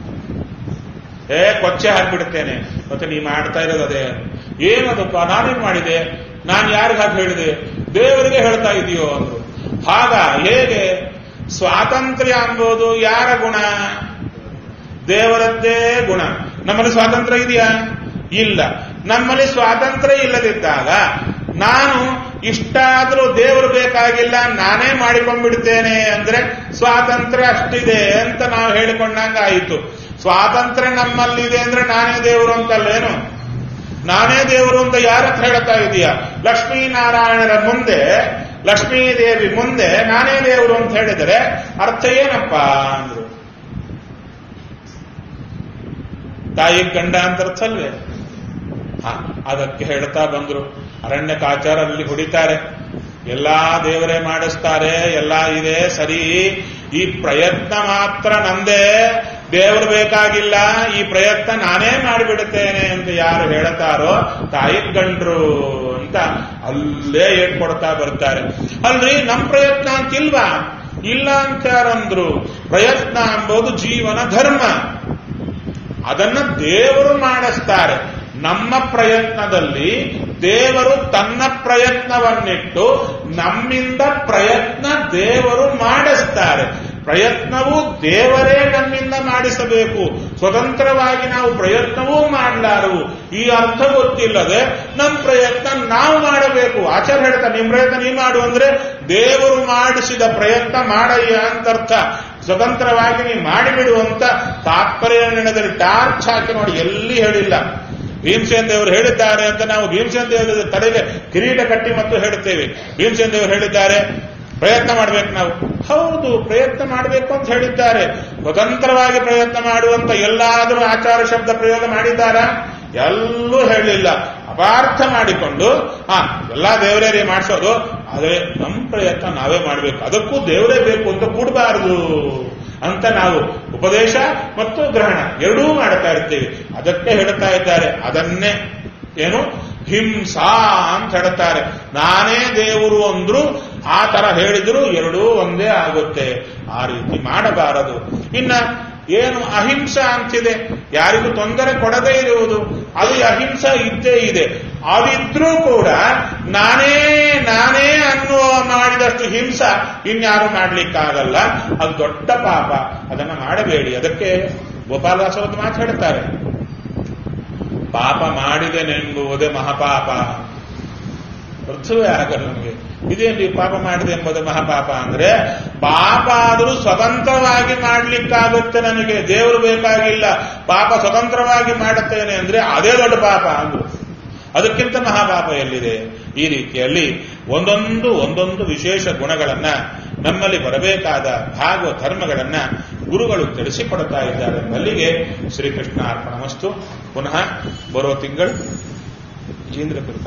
ಏ ಕೊಚ್ಚೆ ಹಾಕ್ಬಿಡ್ತೇನೆ ಮತ್ತೆ ನೀ ಮಾಡ್ತಾ ಇರೋದು ಅದೇ ಏನದಪ್ಪ ನಾನೇನ್ ಮಾಡಿದೆ ನಾನು ಯಾರಿಗ ಹೇಳಿದೆ ದೇವರಿಗೆ ಹೇಳ್ತಾ ಇದೆಯೋ ಅಂದ್ರು ಆಗ ಹೇಗೆ ಸ್ವಾತಂತ್ರ್ಯ ಅಂಬೋದು ಯಾರ ಗುಣ ದೇವರದ್ದೇ ಗುಣ ನಮ್ಮಲ್ಲಿ ಸ್ವಾತಂತ್ರ್ಯ ಇದೆಯಾ ಇಲ್ಲ ನಮ್ಮಲ್ಲಿ ಸ್ವಾತಂತ್ರ್ಯ ಇಲ್ಲದಿದ್ದಾಗ ನಾನು ಇಷ್ಟಾದರೂ ದೇವರು ಬೇಕಾಗಿಲ್ಲ ನಾನೇ ಮಾಡಿಕೊಂಡ್ಬಿಡ್ತೇನೆ ಅಂದ್ರೆ ಸ್ವಾತಂತ್ರ್ಯ ಅಷ್ಟಿದೆ ಅಂತ ನಾವು ಹೇಳಿಕೊಂಡಂಗ ಆಯಿತು ಸ್ವಾತಂತ್ರ್ಯ ನಮ್ಮಲ್ಲಿದೆ ಅಂದ್ರೆ ನಾನೇ ದೇವರು ಅಂತಲ್ಲೇನು ನಾನೇ ದೇವರು ಅಂತ ಯಾರ ಹತ್ರ ಹೇಳ್ತಾ ಇದೀಯಾ ಲಕ್ಷ್ಮೀನಾರಾಯಣರ ಮುಂದೆ ಲಕ್ಷ್ಮೀದೇವಿ ಮುಂದೆ ನಾನೇ ದೇವರು ಅಂತ ಹೇಳಿದರೆ ಅರ್ಥ ಏನಪ್ಪ ಅಂದ್ರು ತಾಯಿ ಗಂಡ ಅಂತ ಅರ್ಥ ಅಲ್ವೇ ಹ ಅದಕ್ಕೆ ಹೇಳ್ತಾ ಬಂದ್ರು ಅರಣ್ಯಕಾಚಾರ ಅಲ್ಲಿ ಹೊಡಿತಾರೆ ಎಲ್ಲಾ ದೇವರೇ ಮಾಡಿಸ್ತಾರೆ ಎಲ್ಲ ಇದೆ ಸರಿ ಈ ಪ್ರಯತ್ನ ಮಾತ್ರ ನಂದೇ ದೇವರು ಬೇಕಾಗಿಲ್ಲ ಈ ಪ್ರಯತ್ನ ನಾನೇ ಮಾಡಿಬಿಡುತ್ತೇನೆ ಅಂತ ಯಾರು ಹೇಳ್ತಾರೋ ತಾಯಿ ಗಂಡ್ರು ಅಂತ ಅಲ್ಲೇ ಹೇಳ್ಕೊಡ್ತಾ ಬರ್ತಾರೆ ಅಲ್ರಿ ನಮ್ ಪ್ರಯತ್ನ ಅಂತಿಲ್ವಾ ಇಲ್ಲ ಅಂತ ಯಾರಂದ್ರು ಪ್ರಯತ್ನ ಎಂಬುದು ಜೀವನ ಧರ್ಮ ಅದನ್ನ ದೇವರು ಮಾಡಿಸ್ತಾರೆ ನಮ್ಮ ಪ್ರಯತ್ನದಲ್ಲಿ ದೇವರು ತನ್ನ ಪ್ರಯತ್ನವನ್ನಿಟ್ಟು ನಮ್ಮಿಂದ ಪ್ರಯತ್ನ ದೇವರು ಮಾಡಿಸ್ತಾರೆ ಪ್ರಯತ್ನವೂ ದೇವರೇ ನಮ್ಮಿಂದ ಮಾಡಿಸಬೇಕು ಸ್ವತಂತ್ರವಾಗಿ ನಾವು ಪ್ರಯತ್ನವೂ ಮಾಡಲಾರವು ಈ ಅರ್ಥ ಗೊತ್ತಿಲ್ಲದೆ ನಮ್ಮ ಪ್ರಯತ್ನ ನಾವು ಮಾಡಬೇಕು ಆಚಾರ ಹೇಳ್ತಾ ನಿಮ್ ಪ್ರಯತ್ನ ನೀ ಮಾಡು ಅಂದ್ರೆ ದೇವರು ಮಾಡಿಸಿದ ಪ್ರಯತ್ನ ಮಾಡಯ್ಯ ಅಂತ ಅರ್ಥ ಸ್ವತಂತ್ರವಾಗಿ ನೀ ಮಾಡಿಬಿಡು ಅಂತ ತಾತ್ಪರ್ಯ ನೆನೆದಲ್ಲಿ ಟಾರ್ಚ್ ಹಾಕಿ ನೋಡಿ ಎಲ್ಲಿ ಹೇಳಿಲ್ಲ ಭೀಮಸೇನ್ ದೇವರು ಹೇಳಿದ್ದಾರೆ ಅಂತ ನಾವು ಭೀಮಸೇನ್ ದೇವರ ತಲೆಗೆ ಕಿರೀಟ ಕಟ್ಟಿ ಮತ್ತು ಹೇಳುತ್ತೇವೆ ಭೀಮಸೇನ್ ದೇವರು ಹೇಳಿದ್ದಾರೆ ಪ್ರಯತ್ನ ಮಾಡಬೇಕು ನಾವು ಹೌದು ಪ್ರಯತ್ನ ಮಾಡಬೇಕು ಅಂತ ಹೇಳಿದ್ದಾರೆ ಸ್ವತಂತ್ರವಾಗಿ ಪ್ರಯತ್ನ ಮಾಡುವಂತ ಎಲ್ಲಾದರೂ ಆಚಾರ ಶಬ್ದ ಪ್ರಯೋಗ ಮಾಡಿದ್ದಾರಾ ಎಲ್ಲೂ ಹೇಳಲಿಲ್ಲ ಅಪಾರ್ಥ ಮಾಡಿಕೊಂಡು ಹಾ ಎಲ್ಲಾ ದೇವರೇ ಮಾಡಿಸೋದು ಆದರೆ ನಮ್ಮ ಪ್ರಯತ್ನ ನಾವೇ ಮಾಡಬೇಕು ಅದಕ್ಕೂ ದೇವರೇ ಬೇಕು ಅಂತ ಕೂಡಬಾರದು ಅಂತ ನಾವು ಉಪದೇಶ ಮತ್ತು ಗ್ರಹಣ ಎರಡೂ ಮಾಡ್ತಾ ಇರ್ತೀವಿ ಅದಕ್ಕೆ ಹೇಳ್ತಾ ಇದ್ದಾರೆ ಅದನ್ನೇ ಏನು ಹಿಂಸಾ ಅಂತ ಹೇಳ್ತಾರೆ ನಾನೇ ದೇವರು ಅಂದ್ರು ಆ ತರ ಹೇಳಿದ್ರು ಎರಡೂ ಒಂದೇ ಆಗುತ್ತೆ ಆ ರೀತಿ ಮಾಡಬಾರದು ಇನ್ನ ಏನು ಅಹಿಂಸಾ ಅಂತಿದೆ ಯಾರಿಗೂ ತೊಂದರೆ ಕೊಡದೇ ಇರುವುದು ಅದು ಅಹಿಂಸಾ ಇದ್ದೇ ಇದೆ ಅದಿದ್ರೂ ಕೂಡ ನಾನೇ ನಾನೇ ಅನ್ನುವ ಮಾಡಿದಷ್ಟು ಹಿಂಸ ಇನ್ಯಾರು ಮಾಡ್ಲಿಕ್ಕಾಗಲ್ಲ ಅದು ದೊಡ್ಡ ಪಾಪ ಅದನ್ನ ಮಾಡಬೇಡಿ ಅದಕ್ಕೆ ಗೋಪಾಲದಾಸ ಒಂದು ಮಾತು ಹೇಳ್ತಾರೆ ಪಾಪ ಮಾಡಿದೆನೆಂಬುವುದೇ ಮಹಾಪಾಪ ಅರ್ಥವೇ ಆಗಲ್ಲ ನಮಗೆ ಇದೇನು ಪಾಪ ಮಾಡಿದೆ ಎಂಬುದು ಮಹಾಪಾಪ ಅಂದ್ರೆ ಪಾಪ ಆದರೂ ಸ್ವತಂತ್ರವಾಗಿ ಮಾಡ್ಲಿಕ್ಕಾಗುತ್ತೆ ನನಗೆ ದೇವರು ಬೇಕಾಗಿಲ್ಲ ಪಾಪ ಸ್ವತಂತ್ರವಾಗಿ ಮಾಡುತ್ತೇನೆ ಅಂದ್ರೆ ಅದೇ ದೊಡ್ಡ ಪಾಪ ಅಂದ್ರು ಅದಕ್ಕಿಂತ ಮಹಾಪಾಪ ಎಲ್ಲಿದೆ ಈ ರೀತಿಯಲ್ಲಿ ಒಂದೊಂದು ಒಂದೊಂದು ವಿಶೇಷ ಗುಣಗಳನ್ನ ನಮ್ಮಲ್ಲಿ ಬರಬೇಕಾದ ಭಾಗವ ಧರ್ಮಗಳನ್ನ ಗುರುಗಳು ತಿಳಿಸಿಕೊಡ್ತಾ ಇದ್ದಾರೆ ಅಲ್ಲಿಗೆ ಶ್ರೀಕೃಷ್ಣ ಅರ್ಪಣಮಸ್ತು ಪುನಃ ಬರೋ ತಿಂಗಳು ಜೀಂದ್ರ ಕುರಿತ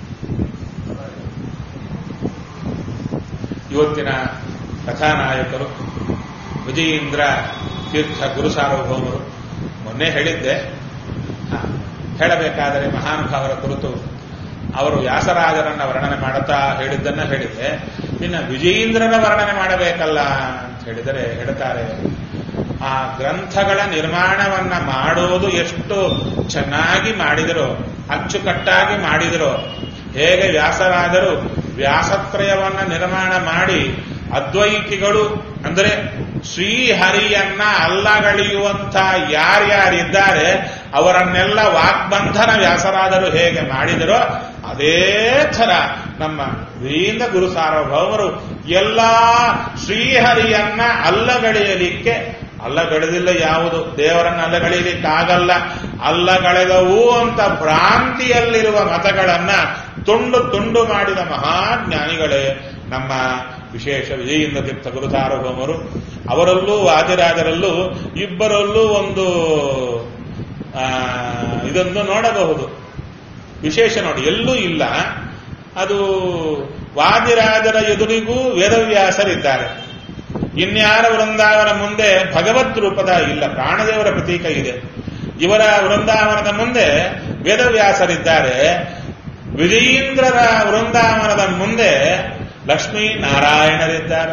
ಇವತ್ತಿನ ಕಥಾನಾಯಕರು ವಿಜಯೇಂದ್ರ ತೀರ್ಥ ಗುರು ಸಾರ್ವಭೌಮರು ಮೊನ್ನೆ ಹೇಳಿದ್ದೆ ಹ, ಹೇಳಬೇಕಾದರೆ ಮಹಾನುಭಾವರ ಕುರಿತು ಅವರು ವ್ಯಾಸರಾಜರನ್ನ ವರ್ಣನೆ ಮಾಡುತ್ತಾ ಹೇಳಿದ್ದನ್ನ ಹೇಳಿದ್ದೆ ಇನ್ನು ವಿಜಯೇಂದ್ರನ ವರ್ಣನೆ ಮಾಡಬೇಕಲ್ಲ ಅಂತ ಹೇಳಿದರೆ ಹೇಳ್ತಾರೆ ಆ ಗ್ರಂಥಗಳ ನಿರ್ಮಾಣವನ್ನ ಮಾಡೋದು ಎಷ್ಟು ಚೆನ್ನಾಗಿ ಮಾಡಿದರೋ ಅಚ್ಚುಕಟ್ಟಾಗಿ ಮಾಡಿದರೋ ಹೇಗೆ ವ್ಯಾಸರಾದರು ವ್ಯಾಸತ್ರಯವನ್ನ ನಿರ್ಮಾಣ ಮಾಡಿ ಅದ್ವೈತಿಗಳು ಅಂದರೆ ಶ್ರೀಹರಿಯನ್ನ ಅಲ್ಲಗಳೆಯುವಂತ ಯಾರ್ಯಾರಿದ್ದಾರೆ ಅವರನ್ನೆಲ್ಲ ವಾಗ್ಬಂಧನ ವ್ಯಾಸರಾದರು ಹೇಗೆ ಮಾಡಿದರೋ ಅದೇ ಥರ ನಮ್ಮ ವೀಂದ್ರ ಗುರು ಸಾರ್ವಭೌಮರು ಎಲ್ಲಾ ಶ್ರೀಹರಿಯನ್ನ ಅಲ್ಲಗಳೆಯಲಿಕ್ಕೆ ಅಲ್ಲಗಳೆದಿಲ್ಲ ಯಾವುದು ದೇವರನ್ನ ಅಲ್ಲಗಳೆಯಲಿಕ್ಕಾಗಲ್ಲ ಅಲ್ಲಗಳೆದವು ಅಂತ ಭ್ರಾಂತಿಯಲ್ಲಿರುವ ಮತಗಳನ್ನ ತುಂಡು ತುಂಡು ಮಾಡಿದ ಮಹಾಜ್ಞಾನಿಗಳೇ ನಮ್ಮ ವಿಶೇಷ ವಿಜಯೇಂದ್ರ ತೀರ್ಥ ಗುರು ಸಾರ್ವಭೌಮರು ಅವರಲ್ಲೂ ವಾದಿರಾಜರಲ್ಲೂ ಇಬ್ಬರಲ್ಲೂ ಒಂದು ಆ, ಇದೊಂದು ನೋಡಬಹುದು ವಿಶೇಷ ನೋಡಿ ಎಲ್ಲೂ ಇಲ್ಲ ಅದು ವಾದಿರಾಜರ ಎದುರಿಗೂ ವೇದವ್ಯಾಸರಿದ್ದಾರೆ ಇನ್ಯಾರ ವೃಂದಾವನ ಮುಂದೆ ಭಗವದ್ ರೂಪದ ಇಲ್ಲ ಪ್ರಾಣದೇವರ ಪ್ರತೀಕ ಇದೆ ಇವರ ವೃಂದಾವನದ ಮುಂದೆ ವೇದವ್ಯಾಸರಿದ್ದಾರೆ ವಿಜಯೇಂದ್ರರ ವೃಂದಾವನದ ಮುಂದೆ ಲಕ್ಷ್ಮೀ ನಾರಾಯಣರಿದ್ದಾರೆ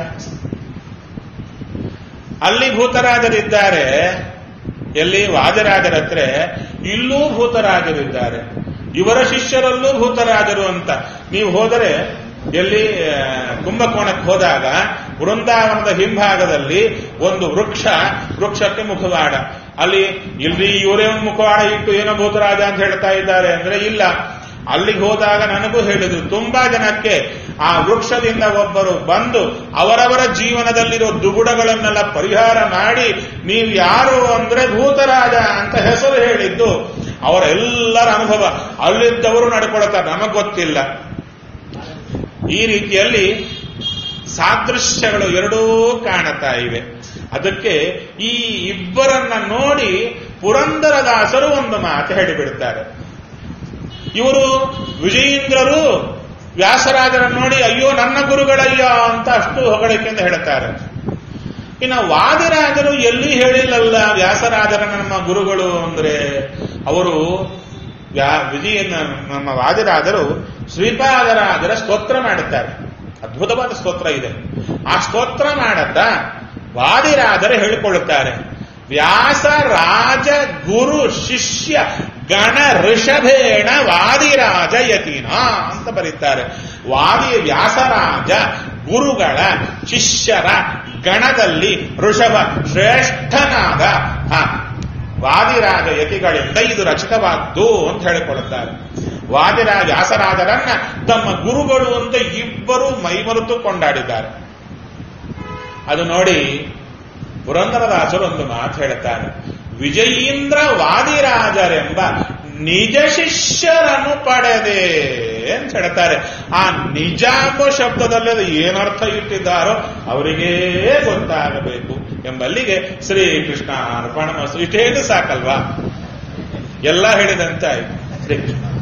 ಅಲ್ಲಿ ಭೂತರಾಜರಿದ್ದಾರೆ ಎಲ್ಲಿ ವಾಜರಾಜರ ಹತ್ರ ಇಲ್ಲೂ ಭೂತರಾಜರಿದ್ದಾರೆ ಇವರ ಶಿಷ್ಯರಲ್ಲೂ ಭೂತರಾಜರು ಅಂತ ನೀವು ಹೋದರೆ ಎಲ್ಲಿ ಆ, ಕುಂಭಕೋಣಕ್ಕೆ ಹೋದಾಗ ವೃಂದಾವನದ ಹಿಂಭಾಗದಲ್ಲಿ ಒಂದು ವೃಕ್ಷ ವೃಕ್ಷಕ್ಕೆ ಮುಖವಾಡ ಅಲ್ಲಿ ಇಲ್ಲಿ ಇವರೇ ಒಂದು ಮುಖವಾಡ ಇಟ್ಟು ಏನೋ ಭೂತರಾಜ ಅಂತ ಹೇಳ್ತಾ ಇದ್ದಾರೆ ಅಂದ್ರೆ ಇಲ್ಲ ಅಲ್ಲಿಗೆ ಹೋದಾಗ ನನಗೂ ಹೇಳಿದ್ರು ತುಂಬಾ ಜನಕ್ಕೆ ಆ ವೃಕ್ಷದಿಂದ ಒಬ್ಬರು ಬಂದು ಅವರವರ ಜೀವನದಲ್ಲಿರೋ ದುಗುಡಗಳನ್ನೆಲ್ಲ ಪರಿಹಾರ ಮಾಡಿ ನೀವು ಯಾರು ಅಂದ್ರೆ ಭೂತರಾಜ ಅಂತ ಹೆಸರು ಹೇಳಿದ್ದು ಅವರ ಎಲ್ಲರ ಅನುಭವ ಅಲ್ಲಿದ್ದವರು ನಡ್ಕೊಳ್ತಾರೆ ನಮಗ್ ಗೊತ್ತಿಲ್ಲ ಈ ರೀತಿಯಲ್ಲಿ ಸಾದೃಶ್ಯಗಳು ಎರಡೂ ಕಾಣುತ್ತಾ ಇವೆ ಅದಕ್ಕೆ ಈ ಇಬ್ಬರನ್ನ ನೋಡಿ ಪುರಂದರದಾಸರು ಒಂದು ಮಾತು ಹೇಳಿಬಿಡ್ತಾರೆ ಇವರು ವಿಜಯೇಂದ್ರರು ವ್ಯಾಸರಾಜರನ್ನು ನೋಡಿ ಅಯ್ಯೋ ನನ್ನ ಗುರುಗಳಯ್ಯ ಅಂತ ಅಷ್ಟು ಹೊಗಳಿಕೆಯಿಂದ ಹೇಳ್ತಾರೆ ಇನ್ನು ವಾದಿರಾಜರು ಎಲ್ಲಿ ಹೇಳಿಲ್ಲಲ್ಲ ವ್ಯಾಸರಾಜರ ನಮ್ಮ ಗುರುಗಳು ಅಂದ್ರೆ ಅವರು ವ್ಯಾ- ವಿಜಯನ ನಮ್ಮ ವಾದಿರಾಜರು ಶ್ರೀಪಾದರಾಜರ ಸ್ತೋತ್ರ ಮಾಡುತ್ತಾರೆ ಅದ್ಭುತವಾದ ಸ್ತೋತ್ರ ಇದೆ ಆ ಸ್ತೋತ್ರ ಮಾಡತ್ತ ವಾದಿರಾಜರು ಹೇಳಿಕೊಳ್ಳುತ್ತಾರೆ ವ್ಯಾಸರಾಜ ಗುರು ಶಿಷ್ಯ ಗಣ ಋಷಭೇಣ ವಾದಿರಾಜ ಯತಿನ ಅಂತ ಬರೀತಾರೆ ವಾದಿ ವ್ಯಾಸರಾಜ ಗುರುಗಳ ಶಿಷ್ಯರ ಗಣದಲ್ಲಿ ಋಷಭ ಶ್ರೇಷ್ಠನಾದ ಹ, ವಾದಿರಾಜ ಯತಿಗಳಿಂದ ಇದು ರಚಿತವಾದ್ದು ಅಂತ ಹೇಳಿಕೊಳ್ಳುತ್ತಾರೆ ವಾದಿರಾಜ ವ್ಯಾಸರಾಜರನ್ನ ತಮ್ಮ ಗುರುಗಳು ಅಂತ ಇಬ್ಬರು ಮೈಮರೆತು ಕೊಂಡಾಡಿದ್ದಾರೆ ಅದು ನೋಡಿ ಪುರಂದರದಾಸರು ಒಂದು ಮಾತು ಹೇಳುತ್ತಾರೆ ವಿಜಯೀಂದ್ರ ವಾದಿರಾಜರೆಂಬ ನಿಜ ಶಿಷ್ಯರನ್ನು ಪಡೆದೆ ಅಂತ ಹೇಳ್ತಾರೆ ಆ ನಿಜ ಎಂಬ ಶಬ್ದದಲ್ಲಿ ಅದು ಏನರ್ಥ ಇಟ್ಟಿದ್ದಾರೋ ಅವರಿಗೇ ಗೊತ್ತಾಗಬೇಕು ಎಂಬಲ್ಲಿಗೆ ಶ್ರೀಕೃಷ್ಣ ಅರ್ಪಣ ಇಷ್ಟೇನು ಸಾಕಲ್ವಾ ಎಲ್ಲ ಹೇಳಿದಂತೆ ಆಯ್ತು ಶ್ರೀಕೃಷ್ಣ